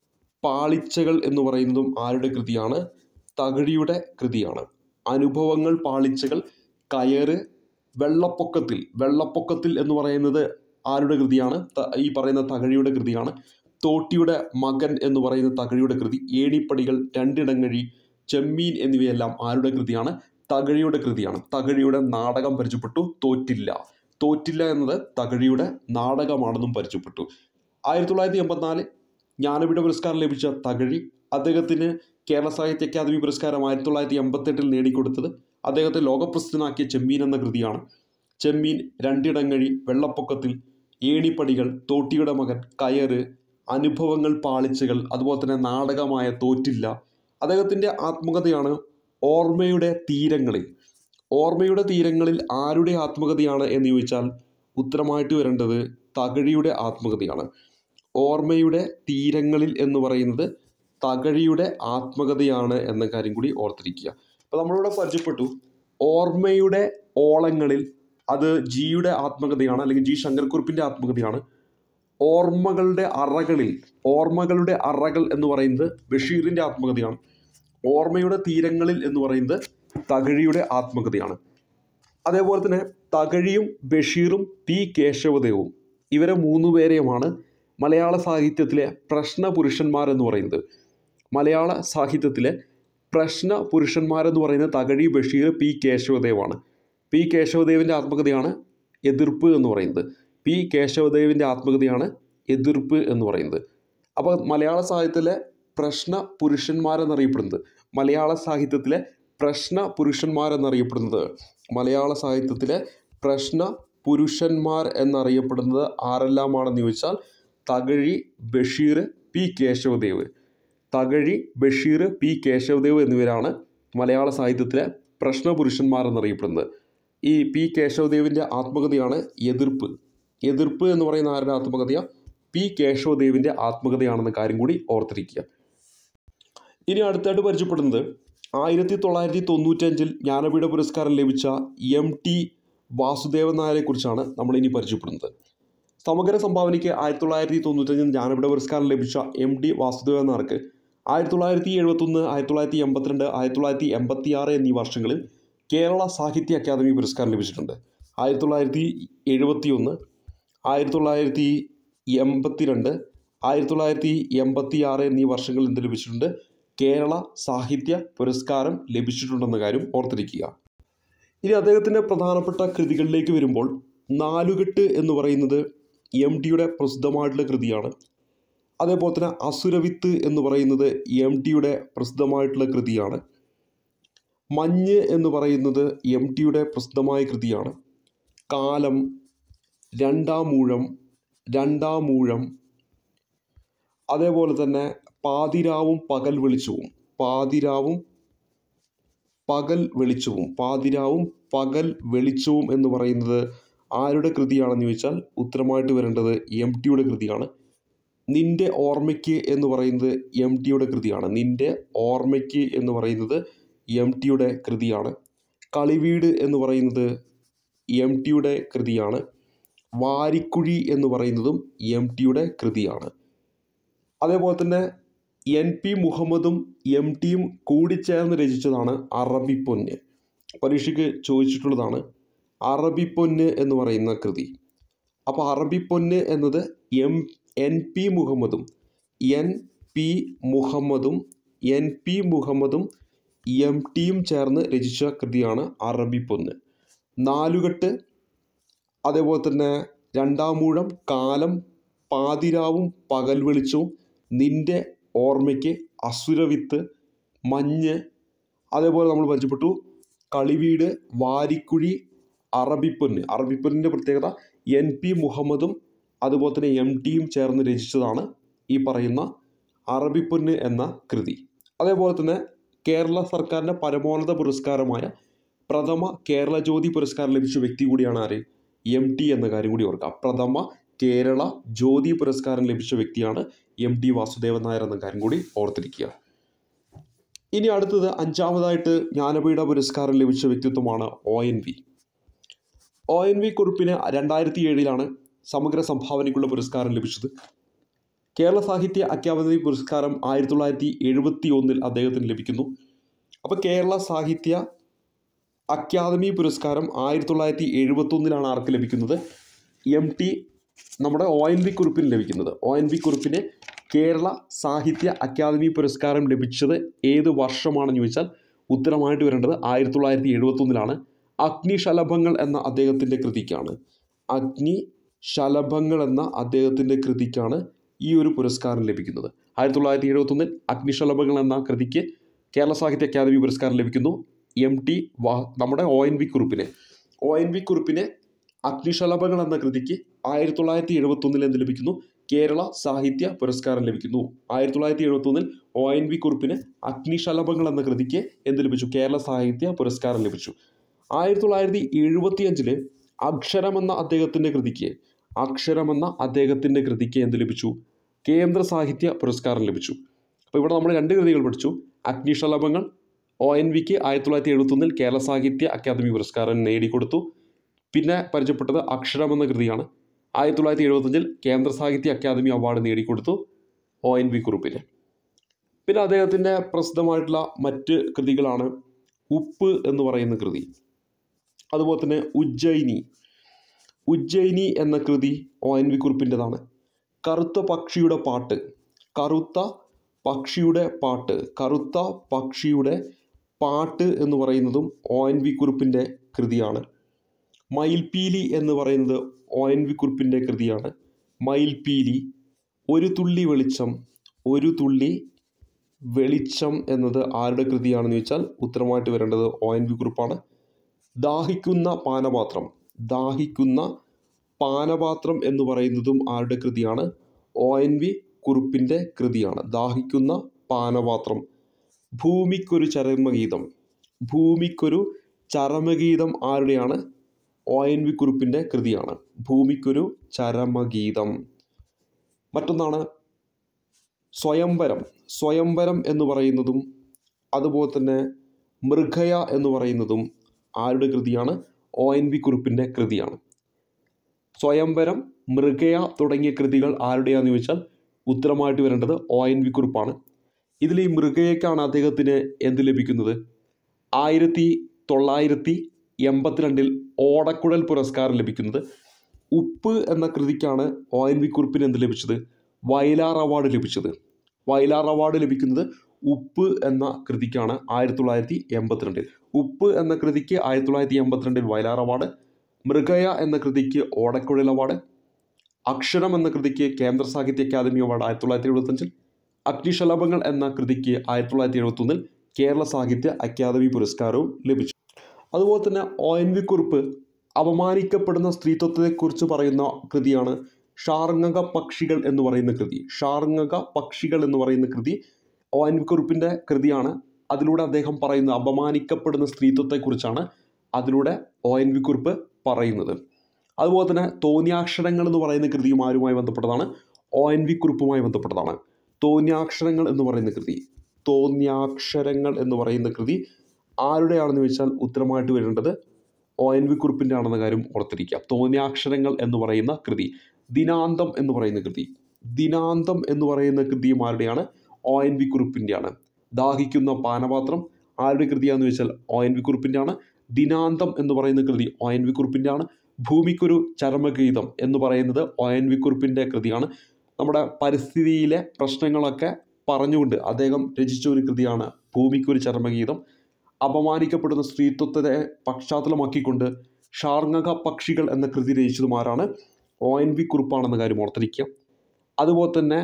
പാളിച്ചകൾ എന്ന് പറയുന്നതും ആരുടെ കൃതിയാണ് തകഴിയുടെ കൃതിയാണ് അനുഭവങ്ങൾ പാളിച്ചകൾ കയറ് വെള്ളപ്പൊക്കത്തിൽ വെള്ളപ്പൊക്കത്തിൽ എന്ന് പറയുന്നത് ആരുടെ കൃതിയാണ് ത- ഈ പറയുന്ന തകഴിയുടെ കൃതിയാണ് തോട്ടിയുടെ മകൻ എന്ന് പറയുന്ന തകഴിയുടെ കൃതി ഏണിപ്പടികൾ രണ്ടിടങ്ങഴി ചെമ്മീൻ എന്നിവയെല്ലാം ആരുടെ കൃതിയാണ് തകഴിയുടെ കൃതിയാണ് തകഴിയുടെ നാടകം പരിചയപ്പെട്ടു തോറ്റില്ല തോറ്റില്ല എന്നത് തകഴിയുടെ നാടകമാണെന്നും പരിചയപ്പെട്ടു ആയിരത്തി തൊള്ളായിരത്തി എൺപത്തിനാല് ജ്ഞാനപീഠ പുരസ്കാരം ലഭിച്ച തകഴി അദ്ദേഹത്തിന് കേരള സാഹിത്യ അക്കാദമി പുരസ്കാരം ആയിരത്തി തൊള്ളായിരത്തി എൺപത്തെട്ടിൽ നേടിക്കൊടുത്തത് അദ്ദേഹത്തെ ലോകപ്രസിദ്ധനാക്കിയ ചെമ്മീൻ എന്ന കൃതിയാണ് ചെമ്മീൻ രണ്ടിടങ്ങഴി വെള്ളപ്പൊക്കത്തിൽ ഏണിപ്പടികൾ തോട്ടിയുടെ മകൻ കയറ് അനുഭവങ്ങൾ പാളിച്ചകൾ അതുപോലെ തന്നെ നാടകമായ തോറ്റില്ല അദ്ദേഹത്തിൻ്റെ ആത്മകഥയാണ് ഓർമ്മയുടെ തീരങ്ങളിൽ ഓർമ്മയുടെ തീരങ്ങളിൽ ആരുടെ ആത്മകഥയാണ് എന്ന് ചോദിച്ചാൽ ഉത്തരമായിട്ട് വരേണ്ടത് തകഴിയുടെ ആത്മകഥയാണ് ഓർമ്മയുടെ തീരങ്ങളിൽ എന്ന് പറയുന്നത് തകഴിയുടെ ആത്മകഥയാണ് എന്ന കാര്യം കൂടി ഓർത്തിരിക്കുക അപ്പോൾ നമ്മളിവിടെ പരിചയപ്പെട്ടു ഓർമ്മയുടെ ഓളങ്ങളിൽ അത് ജിയുടെ ആത്മകഥയാണ് അല്ലെങ്കിൽ ജി ശങ്കർക്കുറുപ്പിൻ്റെ ആത്മകഥയാണ് ഓർമ്മകളുടെ അറകളിൽ ഓർമ്മകളുടെ അറകൾ എന്ന് പറയുന്നത് ബഷീറിൻ്റെ ആത്മകഥയാണ് ഓർമ്മയുടെ തീരങ്ങളിൽ എന്ന് പറയുന്നത് തകഴിയുടെ ആത്മകഥയാണ് അതേപോലെ തന്നെ തകഴിയും ബഷീറും പി കേശവദേവും ഇവരെ മൂന്ന് പേരെയുമാണ് മലയാള സാഹിത്യത്തിലെ പ്രശ്ന പുരുഷന്മാരെന്ന് പറയുന്നത് മലയാള സാഹിത്യത്തിലെ പ്രശ്ന പുരുഷന്മാരെന്ന് പറയുന്നത് തകഴി ബഷീർ പി കേശവദേവാണ് പി കേശവദേവിൻ്റെ ആത്മകഥയാണ് എതിർപ്പ് എന്ന് പറയുന്നത് പി കേശവദേവിൻ്റെ ആത്മകഥയാണ് എതിർപ്പ് എന്ന് പറയുന്നത് അപ്പോൾ മലയാള സാഹിത്യത്തിലെ പ്രശ്ന പുരുഷന്മാരെന്നറിയപ്പെടുന്നത് മലയാള സാഹിത്യത്തിലെ പ്രശ്ന പുരുഷന്മാരെന്നറിയപ്പെടുന്നത് മലയാള സാഹിത്യത്തിലെ പ്രശ്ന പുരുഷന്മാർ എന്നറിയപ്പെടുന്നത് ആരെല്ലാമാണെന്ന് ചോദിച്ചാൽ തകഴി ബഷീർ പി കേശവദേവ് തകഴി ബഷീർ പി കേശവദേവ് എന്നിവരാണ് മലയാള സാഹിത്യത്തിലെ പ്രശ്ന പുരുഷന്മാർ എന്നറിയപ്പെടുന്നത് ഈ പി കേശവദേവിൻ്റെ ആത്മകഥയാണ് എതിർപ്പ് എതിർപ്പ് എന്ന് പറയുന്ന ആരുടെ ആത്മകഥയാണ് പി കേശവദേവിൻ്റെ ആത്മകഥയാണെന്ന കാര്യം കൂടി ഓർത്തിരിക്കുക ഇനി അടുത്തായിട്ട് പരിചയപ്പെടുന്നത് ആയിരത്തി തൊള്ളായിരത്തി തൊണ്ണൂറ്റഞ്ചിൽ ജ്ഞാനപീഠ പുരസ്കാരം ലഭിച്ച എം ടി വാസുദേവൻ നായരെ കുറിച്ചാണ് നമ്മൾ ഇനി പരിചയപ്പെടുന്നത് സമഗ്ര സംഭാവനയ്ക്ക് ആയിരത്തി തൊള്ളായിരത്തി തൊണ്ണൂറ്റഞ്ചിൽ ജ്ഞാനപീഠ പുരസ്കാരം ലഭിച്ച എം ടി വാസുദേവൻ നായർക്ക് ആയിരത്തി തൊള്ളായിരത്തി എഴുപത്തൊന്ന് ആയിരത്തി തൊള്ളായിരത്തി എൺപത്തിരണ്ട് ആയിരത്തി തൊള്ളായിരത്തി എൺപത്തി ആറ് എന്നീ വർഷങ്ങളിൽ കേരള സാഹിത്യ അക്കാദമി പുരസ്കാരം ലഭിച്ചിട്ടുണ്ട് ആയിരത്തി തൊള്ളായിരത്തി എഴുപത്തി ഒന്ന് ആയിരത്തി തൊള്ളായിരത്തി എൺപത്തി രണ്ട് ആയിരത്തി തൊള്ളായിരത്തി എൺപത്തി ആറ് എന്നീ വർഷങ്ങളിൽ എന്ത് ലഭിച്ചിട്ടുണ്ട് കേരള സാഹിത്യ പുരസ്കാരം ലഭിച്ചിട്ടുണ്ടെന്ന കാര്യം ഓർത്തിരിക്കുക ഇനി അദ്ദേഹത്തിൻ്റെ പ്രധാനപ്പെട്ട കൃതികളിലേക്ക് വരുമ്പോൾ നാലുകെട്ട് എന്ന് പറയുന്നത് എം ടിയുടെ പ്രസിദ്ധമായിട്ടുള്ള കൃതിയാണ് അതേപോലെ തന്നെ അസുരവിത്ത് എന്ന് പറയുന്നത് എം ടിയുടെ പ്രസിദ്ധമായിട്ടുള്ള കൃതിയാണ് മഞ്ഞ് എന്ന് പറയുന്നത് എം ടിയുടെ പ്രസിദ്ധമായ കൃതിയാണ് കാലം രണ്ടാം മൂഴം രണ്ടാം മൂഴം അതേപോലെ തന്നെ പാതിരാവും പകൽ വെളിച്ചവും പാതിരാവും പകൽ വെളിച്ചവും പാതിരാവും പകൽ വെളിച്ചവും എന്ന് പറയുന്നത് ആരുടെ കൃതിയാണെന്ന് ചോദിച്ചാൽ ഉത്തരമായിട്ട് വരേണ്ടത് എം ടിയുടെ കൃതിയാണ് നിന്റെ ഓർമ്മയ്ക്ക് എന്ന് പറയുന്നത് എം ടിയുടെ കൃതിയാണ് നിന്റെ ഓർമ്മയ്ക്ക് എന്ന് പറയുന്നത് എം ടിയുടെ കൃതിയാണ് കളിവീട് എന്ന് പറയുന്നത് എം ടിയുടെ കൃതിയാണ് വാരിക്കുഴി എന്ന് പറയുന്നതും എം ടിയുടെ കൃതിയാണ് അതേപോലെ തന്നെ എൻ പി മുഹമ്മദും എം ടിയും കൂടിച്ചേർന്ന് രചിച്ചതാണ് അറബിപ്പൊന്ന് പരീക്ഷയ്ക്ക് ചോദിച്ചിട്ടുള്ളതാണ് അറബിപ്പൊന്ന് എന്ന് പറയുന്ന കൃതി അപ്പോൾ അറബിപ്പൊന്ന് എന്നത് എം എൻ പി മുഹമ്മദും എൻ പി മുഹമ്മദും എൻ പി മുഹമ്മദും എം ടിയും ചേർന്ന് രചിച്ച കൃതിയാണ് അറബിപ്പൊന്ന് നാലുകെട്ട് അതേപോലെ തന്നെ രണ്ടാം മൂഴം കാലം പാതിരാവും പകൽ വെളിച്ചവും നിന്റെ ഓർമ്മയ്ക്ക് അസുരവിത്ത് മഞ്ഞ് അതേപോലെ നമ്മൾ പരിചയപ്പെട്ടു കളിവീട് വാരിക്കുഴി അറബിപ്പൊന്ന് അറബിപ്പൊന്നിൻ്റെ പ്രത്യേകത എൻ പി മുഹമ്മദും അതുപോലെ തന്നെ എം ടിയും ചേർന്ന് രചിച്ചതാണ് ഈ പറയുന്ന അറബിപ്പൊന്ന് എന്ന കൃതി അതേപോലെ തന്നെ കേരള സർക്കാരിൻ്റെ പരമോന്നത പുരസ്കാരമായ പ്രഥമ കേരള ജ്യോതി പുരസ്കാരം ലഭിച്ച വ്യക്തി കൂടിയാണ് ആര് എം ടി എന്ന കാര്യം കൂടി ഓർക്കുക പ്രഥമ കേരള ജ്യോതി പുരസ്കാരം ലഭിച്ച വ്യക്തിയാണ് എം ടി വാസുദേവൻ നായർ എന്ന കാര്യം കൂടി ഓർത്തിരിക്കുക ഇനി അടുത്തത് അഞ്ചാമതായിട്ട് ജ്ഞാനപീഠ പുരസ്കാരം ലഭിച്ച വ്യക്തിത്വമാണ് O N V O N V കുറിപ്പിന് രണ്ടായിരത്തി ഏഴിലാണ് സമഗ്ര സംഭാവനയ്ക്കുള്ള പുരസ്കാരം ലഭിച്ചത് കേരള സാഹിത്യ അക്കാദമി പുരസ്കാരം ആയിരത്തി തൊള്ളായിരത്തി എഴുപത്തി ഒന്നിൽ അദ്ദേഹത്തിന് ലഭിക്കുന്നു അപ്പോൾ കേരള സാഹിത്യ അക്കാദമി പുരസ്കാരം ആയിരത്തി തൊള്ളായിരത്തി എഴുപത്തൊന്നിലാണ് ആർക്ക് ലഭിക്കുന്നത് എം ടി നമ്മുടെ ഒ എൻ വി കുറിപ്പിന് ലഭിക്കുന്നത് ഒ എൻ വി കുറിപ്പിന് കേരള സാഹിത്യ അക്കാദമി പുരസ്കാരം ലഭിച്ചത് ഏത് വർഷമാണെന്ന് ചോദിച്ചാൽ ഉത്തരമായിട്ട് വരേണ്ടത് ആയിരത്തി തൊള്ളായിരത്തി എഴുപത്തൊന്നിലാണ് അഗ്നിശലഭങ്ങൾ എന്ന അദ്ദേഹത്തിൻ്റെ കൃതിക്കാണ് അഗ്നി ശലഭങ്ങൾ എന്ന അദ്ദേഹത്തിൻ്റെ കൃതിക്കാണ് ഈ ഒരു പുരസ്കാരം ലഭിക്കുന്നത് ആയിരത്തി തൊള്ളായിരത്തി എഴുപത്തൊന്നിൽ അഗ്നിശലഭങ്ങൾ എന്ന കൃതിക്ക് കേരള സാഹിത്യ അക്കാദമി പുരസ്കാരം ലഭിക്കുന്നു എം ടി വാ നമ്മുടെ ഒ എൻ വി കുറിപ്പിന് ഒ എൻ വി കുറിപ്പിന് അഗ്നിശലഭങ്ങൾ എന്ന കൃതിക്ക് ആയിരത്തി തൊള്ളായിരത്തി എഴുപത്തൊന്നിൽ എന്ത് ലഭിക്കുന്നു കേരള സാഹിത്യ പുരസ്കാരം ലഭിക്കുന്നു ആയിരത്തി തൊള്ളായിരത്തി എഴുപത്തൊന്നിൽ ഒ എൻ വി കുറിപ്പിന് അഗ്നിശലഭങ്ങൾ എന്ന കൃതിക്ക് എന്ത് ലഭിച്ചു കേരള സാഹിത്യ പുരസ്കാരം ലഭിച്ചു ആയിരത്തി തൊള്ളായിരത്തി എഴുപത്തിയഞ്ചില് അക്ഷരം എന്ന അദ്ദേഹത്തിൻ്റെ കൃതിക്ക് അക്ഷരം എന്ന അദ്ദേഹത്തിൻ്റെ കൃതിക്ക് എന്ത് ലഭിച്ചു കേന്ദ്ര സാഹിത്യ പുരസ്കാരം ലഭിച്ചു അപ്പോൾ ഇവിടെ നമ്മൾ രണ്ട് കൃതികൾ പഠിച്ചു അഗ്നിശലഭങ്ങൾ ഒ എൻ വിക്ക് ആയിരത്തി തൊള്ളായിരത്തി എഴുപത്തൊന്നിൽ കേരള സാഹിത്യ അക്കാദമി പുരസ്കാരം നേടിക്കൊടുത്തു പിന്നെ പരിചയപ്പെട്ടത് അക്ഷരം എന്ന കൃതിയാണ് ആയിരത്തി തൊള്ളായിരത്തി എഴുപത്തഞ്ചിൽ കേന്ദ്ര സാഹിത്യ അക്കാദമി അവാർഡ് നേടിക്കൊടുത്തു ഒ എൻ വി കുറുപ്പിന് പിന്നെ അദ്ദേഹത്തിൻ്റെ പ്രസിദ്ധമായിട്ടുള്ള മറ്റ് കൃതികളാണ് ഉപ്പ് എന്ന് പറയുന്ന കൃതി അതുപോലെ തന്നെ ഉജ്ജയിനി ഉജ്ജയിനി എന്ന കൃതി ഒ എൻ വി കുറിപ്പിൻ്റെതാണ് കറുത്ത പക്ഷിയുടെ പാട്ട് കറുത്ത പക്ഷിയുടെ പാട്ട് കറുത്ത പക്ഷിയുടെ പാട്ട് എന്ന് പറയുന്നതും ഒ എൻ വി കുറിപ്പിൻ്റെ കൃതിയാണ് മയിൽപീലി എന്ന് പറയുന്നത് ഒ എൻ വി കുറിപ്പിൻ്റെ കൃതിയാണ് മയിൽപീലി ഒരു തുള്ളി വെളിച്ചം ഒരു തുള്ളി വെളിച്ചം എന്നത് ആരുടെ കൃതിയാണെന്ന് ചോദിച്ചാൽ ഉത്തരമായിട്ട് വരേണ്ടത് ഒ എൻ വി കുറിപ്പാണ് ദാഹിക്കുന്ന പാനപാത്രം ദാഹിക്കുന്ന പാനപാത്രം എന്ന് പറയുന്നതും ആരുടെ കൃതിയാണ് ഒ എൻ വി കുറിപ്പിൻ്റെ കൃതിയാണ് ദാഹിക്കുന്ന പാനപാത്രം ഭൂമിക്കൊരു ചരമഗീതം ഭൂമിക്കൊരു ചരമഗീതം ആരുടെയാണ് ഒ എൻ വി കുറിപ്പിൻ്റെ കൃതിയാണ് ഭൂമിക്കൊരു ചരമഗീതം മറ്റൊന്നാണ് സ്വയംവരം സ്വയംവരം എന്ന് പറയുന്നതും അതുപോലെ തന്നെ മൃഗയ എന്ന് പറയുന്നതും ആരുടെ കൃതിയാണ് ഒ എൻ വി കുറിപ്പിൻ്റെ കൃതിയാണ് സ്വയംവരം മൃഗയ തുടങ്ങിയ കൃതികൾ ആരുടെയാണെന്ന് ചോദിച്ചാൽ ഉത്തരമായിട്ട് വരേണ്ടത് ഒ എൻ വി കുറിപ്പാണ് ഇതിൽ ഈ മൃഗയ്ക്കാണ് അദ്ദേഹത്തിന് എന്ത് ലഭിക്കുന്നത് ആയിരത്തി തൊള്ളായിരത്തി എൺപത്തിരണ്ടിൽ ഓടക്കുഴൽ പുരസ്കാരം ലഭിക്കുന്നത് ഉപ്പ് എന്ന കൃതിക്കാണ് ഒ എൻ വി കുറിപ്പിന് എന്ത് ലഭിച്ചത് വയലാർ അവാർഡ് ലഭിച്ചത് വയലാർ അവാർഡ് ലഭിക്കുന്നത് ഉപ്പ് എന്ന കൃതിക്കാണ് ആയിരത്തി തൊള്ളായിരത്തി എൺപത്തിരണ്ടിൽ ഉപ്പ് എന്ന കൃതിക്ക് ആയിരത്തി തൊള്ളായിരത്തി എൺപത്തിരണ്ടിൽ വയലാർ അവാർഡ് മൃഗയ എന്ന കൃതിക്ക് ഓടക്കുഴൽ അവാർഡ് അക്ഷരം എന്ന കൃതിക്ക് കേന്ദ്ര സാഹിത്യ അക്കാദമി അവാർഡ് ആയിരത്തി തൊള്ളായിരത്തി എഴുപത്തഞ്ചിൽ അഗ്നിശലഭങ്ങൾ എന്ന കൃതിക്ക് ആയിരത്തി തൊള്ളായിരത്തി എഴുപത്തൊന്നിൽ കേരള സാഹിത്യ അക്കാദമി പുരസ്കാരവും ലഭിച്ചു അതുപോലെ തന്നെ ഒ എൻ വി കുറിപ്പ് അപമാനിക്കപ്പെടുന്ന സ്ത്രീത്വത്തെക്കുറിച്ച് പറയുന്ന കൃതിയാണ് ഷാർങ്ങക പക്ഷികൾ എന്ന് പറയുന്ന കൃതി ഷാർങ്ങക പക്ഷികൾ എന്ന് പറയുന്ന കൃതി ഒ എൻ വി കുറിപ്പിൻ്റെ കൃതിയാണ് അതിലൂടെ അദ്ദേഹം പറയുന്ന അപമാനിക്കപ്പെടുന്ന സ്ത്രീത്വത്തെക്കുറിച്ചാണ് അതിലൂടെ ഒ എൻ വി കുറിപ്പ് പറയുന്നത് അതുപോലെ തന്നെ തോന്നിയാക്ഷരങ്ങൾ എന്ന് പറയുന്ന കൃതിയും ആരുമായി ബന്ധപ്പെട്ടതാണ് ഒ എൻ വി കുറിപ്പുമായി ബന്ധപ്പെട്ടതാണ് തോന്നിയാക്ഷരങ്ങൾ എന്ന് പറയുന്ന കൃതി തോന്നിയാക്ഷരങ്ങൾ എന്ന് പറയുന്ന കൃതി ആരുടെയാണെന്ന് ചോദിച്ചാൽ ഉത്തരമായിട്ട് വരേണ്ടത് ഒ എൻ വി കുറിപ്പിൻ്റെ ആണെന്ന കാര്യം ഓർത്തിരിക്കുക തോന്നിയാക്ഷരങ്ങൾ എന്ന് പറയുന്ന കൃതി ദിനാന്തം എന്ന് പറയുന്ന കൃതി ദിനാന്തം എന്ന് പറയുന്ന കൃതിയും ആരുടെയാണ് ഒ എൻ വി കുറിപ്പിൻ്റെയാണ് ദാഹിക്കുന്ന പാനപാത്രം ആരുടെ കൃതിയാണെന്ന് ചോദിച്ചാൽ ഒ എൻ വി കുറിപ്പിൻ്റെയാണ് ദിനാന്തം എന്ന് പറയുന്ന കൃതി ഒ എൻ വി കുറിപ്പിൻ്റെയാണ് ഭൂമിക്കൊരു ചരമഗീതം എന്ന് പറയുന്നത് ഒ എൻ വി കുറിപ്പിൻ്റെ കൃതിയാണ് നമ്മുടെ പരിസ്ഥിതിയിലെ പ്രശ്നങ്ങളൊക്കെ പറഞ്ഞുകൊണ്ട് അദ്ദേഹം രചിച്ച ഒരു കൃതിയാണ് ഭൂമിക്കൊരു ചരമഗീതം അപമാനിക്കപ്പെടുന്ന സ്ത്രീത്വത്തെ പശ്ചാത്തലമാക്കിക്കൊണ്ട് ഷാർങ്ങക പക്ഷികൾ എന്ന കൃതി രചിച്ചതുമാരാണ് ഒ എൻ വി കുറിപ്പാണെന്ന കാര്യം ഓർത്തിരിക്കുക അതുപോലെ തന്നെ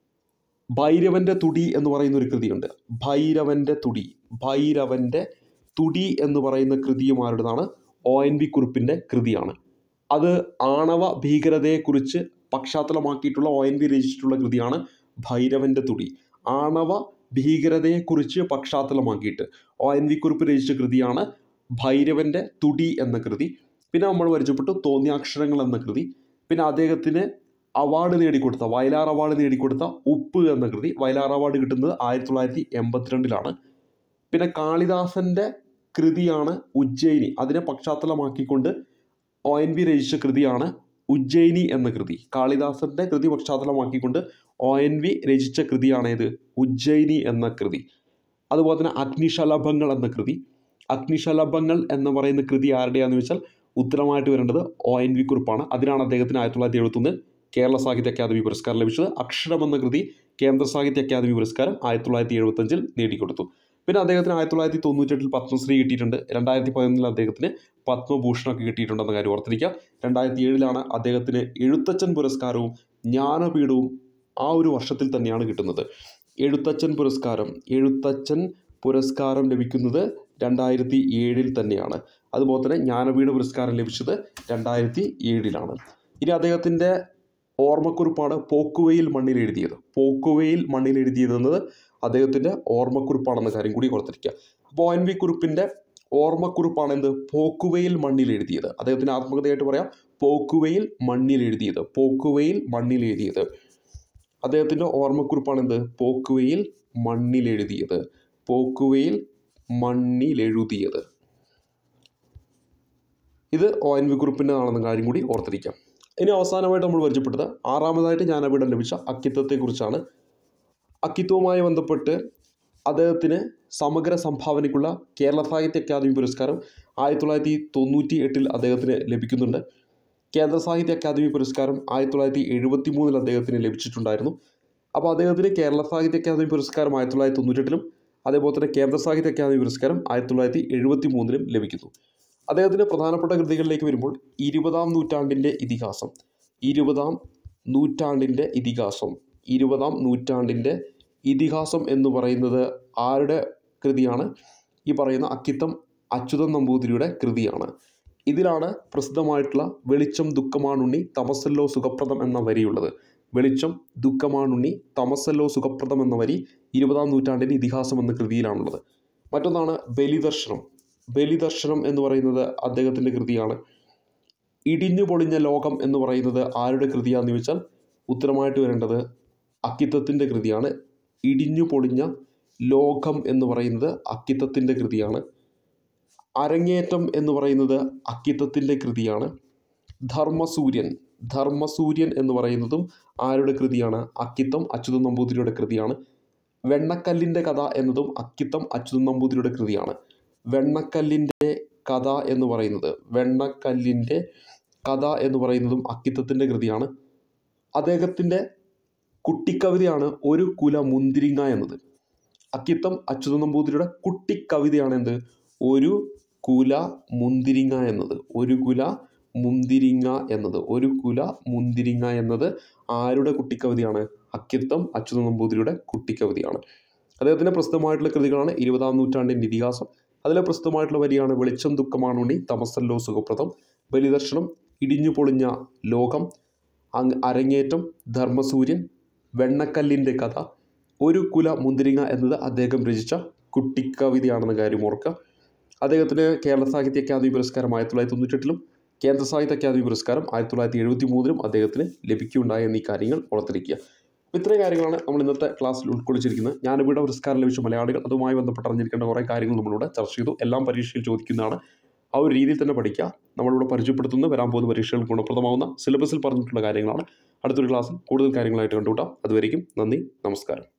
ഭൈരവൻ്റെ തുടി എന്ന് പറയുന്ന ഒരു കൃതിയുണ്ട് ഭൈരവൻ്റെ തുടി ഭൈരവൻ്റെ തുടി എന്ന് പറയുന്ന കൃതിയുമാരുടേതാണ് ഒ എൻ വി കുറിപ്പിൻ്റെ കൃതിയാണ് അത് ആണവ ഭീകരതയെക്കുറിച്ച് പശ്ചാത്തലമാക്കിയിട്ടുള്ള ഒ എൻ വി രചിച്ചിട്ടുള്ള കൃതിയാണ് ഭൈരവൻ്റെ തുടി ആണവ ഭീകരതയെക്കുറിച്ച് പശ്ചാത്തലമാക്കിയിട്ട് ഒ എൻ വി കുറിപ്പ് രചിച്ച കൃതിയാണ് ഭൈരവൻ്റെ തുടി എന്ന കൃതി പിന്നെ നമ്മൾ പരിചയപ്പെട്ടു തോന്നിയാക്ഷരങ്ങൾ എന്ന കൃതി പിന്നെ അദ്ദേഹത്തിന് അവാർഡ് നേടിക്കൊടുത്ത വയലാർ അവാർഡ് നേടിക്കൊടുത്ത ഉപ്പ് എന്ന കൃതി വയലാർ അവാർഡ് കിട്ടുന്നത് ആയിരത്തി തൊള്ളായിരത്തി എൺപത്തിരണ്ടിലാണ് പിന്നെ കാളിദാസൻ്റെ കൃതിയാണ് ഉജ്ജയിനി അതിനെ പശ്ചാത്തലമാക്കിക്കൊണ്ട് ഒ എൻ വി രചിച്ച കൃതിയാണ് ഉജ്ജയിനി എന്ന കൃതി കാളിദാസന്റെ കൃതി പശ്ചാത്തലമാക്കിക്കൊണ്ട് ഒ എൻ വി രചിച്ച കൃതിയാണേത് ഉജ്ജയിനി എന്ന കൃതി അതുപോലെ തന്നെ അഗ്നിശലഭങ്ങൾ എന്ന കൃതി അഗ്നിശലഭങ്ങൾ എന്ന് പറയുന്ന കൃതി ആരുടെയാണെന്ന് വെച്ചാൽ ഉത്തരമായിട്ട് വരേണ്ടത് ഒ എൻ വി കുറിപ്പാണ് അതിനാണ് അദ്ദേഹത്തിന് ആയിരത്തി തൊള്ളായിരത്തി എഴുപത്തൊന്നിൽ കേരള സാഹിത്യ അക്കാദമി പുരസ്കാരം ലഭിച്ചത് അക്ഷരം എന്ന കൃതി കേന്ദ്ര സാഹിത്യ അക്കാദമി പുരസ്കാരം ആയിരത്തി തൊള്ളായിരത്തി എഴുപത്തഞ്ചിൽ നേടിക്കൊടുത്തു പിന്നെ അദ്ദേഹത്തിന് ആയിരത്തി തൊള്ളായിരത്തി തൊണ്ണൂറ്റെട്ടിൽ പത്മശ്രീ കിട്ടിയിട്ടുണ്ട് രണ്ടായിരത്തി പതിനൊന്നിൽ അദ്ദേഹത്തിന് പത്മഭൂഷണൊക്കെ കിട്ടിയിട്ടുണ്ടെന്ന കാര്യം ഓർത്തിരിക്കുക രണ്ടായിരത്തി ഏഴിലാണ് അദ്ദേഹത്തിന് എഴുത്തച്ഛൻ പുരസ്കാരവും ജ്ഞാനപീഠവും ആ ഒരു വർഷത്തിൽ തന്നെയാണ് കിട്ടുന്നത് എഴുത്തച്ഛൻ പുരസ്കാരം എഴുത്തച്ഛൻ പുരസ്കാരം ലഭിക്കുന്നത് രണ്ടായിരത്തി ഏഴിൽ തന്നെയാണ് അതുപോലെ തന്നെ ജ്ഞാനപീഠ പുരസ്കാരം ലഭിച്ചത് രണ്ടായിരത്തി ഏഴിലാണ് ഇനി അദ്ദേഹത്തിൻ്റെ ഓർമ്മക്കുറിപ്പാണ് പോക്കുവയിൽ മണ്ണിൽ എഴുതിയത് പോക്കുവയിൽ മണ്ണിൽ എഴുതിയതെന്നത് അദ്ദേഹത്തിൻ്റെ ഓർമ്മക്കുറിപ്പാണെന്ന കാര്യം കൂടി ഓർത്തിരിക്കുക അപ്പോൾ ഒ എൻ വി കുറിപ്പിൻ്റെ ഓർമ്മക്കുറിപ്പാണ് എന്ത് പോക്കുവയിൽ മണ്ണിൽ എഴുതിയത് അദ്ദേഹത്തിന് ആത്മകഥയായിട്ട് പറയാം പോക്കുവയിൽ മണ്ണിൽ എഴുതിയത് പോക്കുവയിൽ മണ്ണിൽ എഴുതിയത് അദ്ദേഹത്തിൻ്റെ ഓർമ്മക്കുറിപ്പാണ് എന്ത് പോക്കുവയിൽ മണ്ണിൽ എഴുതിയത് പോക്കുവയിൽ മണ്ണിൽ എഴുതിയത് ഇത് ഒ എൻ വി കുറിപ്പിൻ്റെതാണെന്ന കാര്യം കൂടി ഓർത്തിരിക്കാം ഇനി അവസാനമായിട്ട് നമ്മൾ പരിചയപ്പെട്ടത് ആറാമതായിട്ട് ജ്ഞാനപീഠം ലഭിച്ച അക്കിത്തത്തെക്കുറിച്ചാണ് അക്കിത്വവുമായി ബന്ധപ്പെട്ട് അദ്ദേഹത്തിന് സമഗ്ര സംഭാവനയ്ക്കുള്ള കേരള സാഹിത്യ അക്കാദമി പുരസ്കാരം ആയിരത്തി തൊള്ളായിരത്തി തൊണ്ണൂറ്റി എട്ടിൽ അദ്ദേഹത്തിന് ലഭിക്കുന്നുണ്ട് കേന്ദ്ര സാഹിത്യ അക്കാദമി പുരസ്കാരം ആയിരത്തി തൊള്ളായിരത്തി എഴുപത്തി മൂന്നിൽ അദ്ദേഹത്തിന് ലഭിച്ചിട്ടുണ്ടായിരുന്നു അപ്പോൾ അദ്ദേഹത്തിന് കേരള സാഹിത്യ അക്കാദമി പുരസ്കാരം ആയിരത്തി തൊള്ളായിരത്തി തൊണ്ണൂറ്റെട്ടിലും അതേപോലെ തന്നെ കേന്ദ്ര സാഹിത്യ അക്കാദമി പുരസ്കാരം ആയിരത്തി തൊള്ളായിരത്തി എഴുപത്തി മൂന്നിലും ലഭിക്കുന്നു അദ്ദേഹത്തിൻ്റെ പ്രധാനപ്പെട്ട കൃതികളിലേക്ക് വരുമ്പോൾ ഇരുപതാം നൂറ്റാണ്ടിൻ്റെ ഇതിഹാസം ഇരുപതാം നൂറ്റാണ്ടിൻ്റെ ഇതിഹാസം ഇരുപതാം നൂറ്റാണ്ടിൻ്റെ ഇതിഹാസം എന്ന് പറയുന്നത് ആരുടെ കൃതിയാണ് ഈ പറയുന്ന അക്കിത്തം അച്യുതൻ നമ്പൂതിരിയുടെ കൃതിയാണ് ഇതിലാണ് പ്രസിദ്ധമായിട്ടുള്ള വെളിച്ചം ദുഃഖമാണുണ്ണി തമസല്ലോ സുഖപ്രദം എന്ന വരിയുള്ളത് വെളിച്ചം ദുഃഖമാണുണ്ണി തമസല്ലോ സുഖപ്രദം എന്ന വരി ഇരുപതാം നൂറ്റാണ്ടിൻ്റെ ഇതിഹാസം എന്ന കൃതിയിലാണുള്ളത് മറ്റൊന്നാണ് ബലിദർശനം ബലിദർശനം എന്ന് പറയുന്നത് അദ്ദേഹത്തിൻ്റെ കൃതിയാണ് ഇടിഞ്ഞു പൊളിഞ്ഞ ലോകം എന്ന് പറയുന്നത് ആരുടെ കൃതിയാണെന്ന് ചോദിച്ചാൽ ഉത്തരമായിട്ട് വരേണ്ടത് അക്കിത്തത്തിൻ്റെ കൃതിയാണ് ഇടിഞ്ഞു പൊളിഞ്ഞ ലോകം എന്ന് പറയുന്നത് അക്കിത്തത്തിൻ്റെ കൃതിയാണ് അരങ്ങേറ്റം എന്ന് പറയുന്നത് അക്കിത്തത്തിൻ്റെ കൃതിയാണ് ധർമ്മസൂര്യൻ ധർമ്മസൂര്യൻ എന്ന് പറയുന്നതും ആരുടെ കൃതിയാണ് അക്കിത്തം അച്യുതൻ നമ്പൂതിരിയുടെ കൃതിയാണ് വെണ്ണക്കല്ലിൻ്റെ കഥ എന്നതും അക്കിത്തം അച്യുതൻ നമ്പൂതിരിയുടെ കൃതിയാണ് വെണ്ണക്കല്ലിൻ്റെ കഥ എന്ന് പറയുന്നത് വെണ്ണക്കല്ലിൻ്റെ കഥ എന്ന് പറയുന്നതും അക്കിത്തത്തിൻ്റെ കൃതിയാണ് അദ്ദേഹത്തിൻ്റെ കുട്ടിക്കവിതയാണ് ഒരു കുല മുന്തിരിങ്ങ എന്നത് അക്കിത്തം അച്യുത നമ്പൂതിരിയുടെ കുട്ടി കവിതയാണ് എന്ത് ഒരു കുല മുന്തിരിങ്ങ എന്നത് ഒരു കുല മുന്തിരിങ്ങ എന്നത് ഒരു കുല മുന്തിരിങ്ങ എന്നത് ആരുടെ കുട്ടിക്കവിതയാണ് അക്കിത്തം അച്യുത നമ്പൂതിരിയുടെ കുട്ടിക്കവിതയാണ് അദ്ദേഹത്തിൻ്റെ പ്രസിദ്ധമായിട്ടുള്ള കൃതികളാണ് ഇരുപതാം നൂറ്റാണ്ടിൻ്റെ ഇതിഹാസം അതിലെ പ്രസിദ്ധമായിട്ടുള്ള വരിയാണ് വെളിച്ചം ദുഃഖമാണുണ്ണി തമസല്ലോ സുഖപ്രദം ബലിദർശനം ഇടിഞ്ഞു പൊളിഞ്ഞ ലോകം അങ് അരങ്ങേറ്റം ധർമ്മസൂര്യൻ വെണ്ണക്കല്ലിൻ്റെ കഥ ഒരു കുല മുന്തിരിങ്ങ എന്നത് അദ്ദേഹം രചിച്ച കുട്ടിക്കവിതയാണെന്ന കാര്യം ഓർക്കുക അദ്ദേഹത്തിന് കേരള സാഹിത്യ അക്കാദമി പുരസ്കാരം ആയിരത്തി തൊള്ളായിരത്തി തൊണ്ണൂറ്റെട്ടിലും കേന്ദ്ര സാഹിത്യ അക്കാദമി പുരസ്കാരം ആയിരത്തി തൊള്ളായിരത്തി എഴുപത്തി മൂന്നിലും അദ്ദേഹത്തിന് ലഭിക്കുകയുണ്ടായ എന്നീ കാര്യങ്ങൾ ഓർത്തിരിക്കുക അപ്പോൾ ഇത്രയും കാര്യങ്ങളാണ് നമ്മൾ ഇന്നത്തെ ക്ലാസ്സിൽ ഉൾക്കൊള്ളിച്ചിരിക്കുന്നത് ഞാനിവിടെ പുരസ്കാരം ലഭിച്ച മലയാളികൾ അതുമായി ബന്ധപ്പെട്ട് അറിഞ്ഞിരിക്കേണ്ട കുറേ കാര്യങ്ങൾ നമ്മളിവിടെ ചർച്ച ചെയ്തു എല്ലാം പരീക്ഷയിൽ ചോദിക്കുന്നതാണ് ആ ഒരു രീതിയിൽ തന്നെ പഠിക്കുക നമ്മളിവിടെ പരിചയപ്പെടുത്തുന്ന വരാൻ പോകുന്ന പരീക്ഷകൾ ഗുണപ്രദമാവുന്ന സിലബസിൽ പറഞ്ഞിട്ടുള്ള കാര്യങ്ങളാണ് അടുത്തൊരു ക്ലാസ്സിൽ കൂടുതൽ കാര്യങ്ങളായിട്ട് കണ്ടുകൂട്ടാം അതുവരേക്കും നന്ദി നമസ്കാരം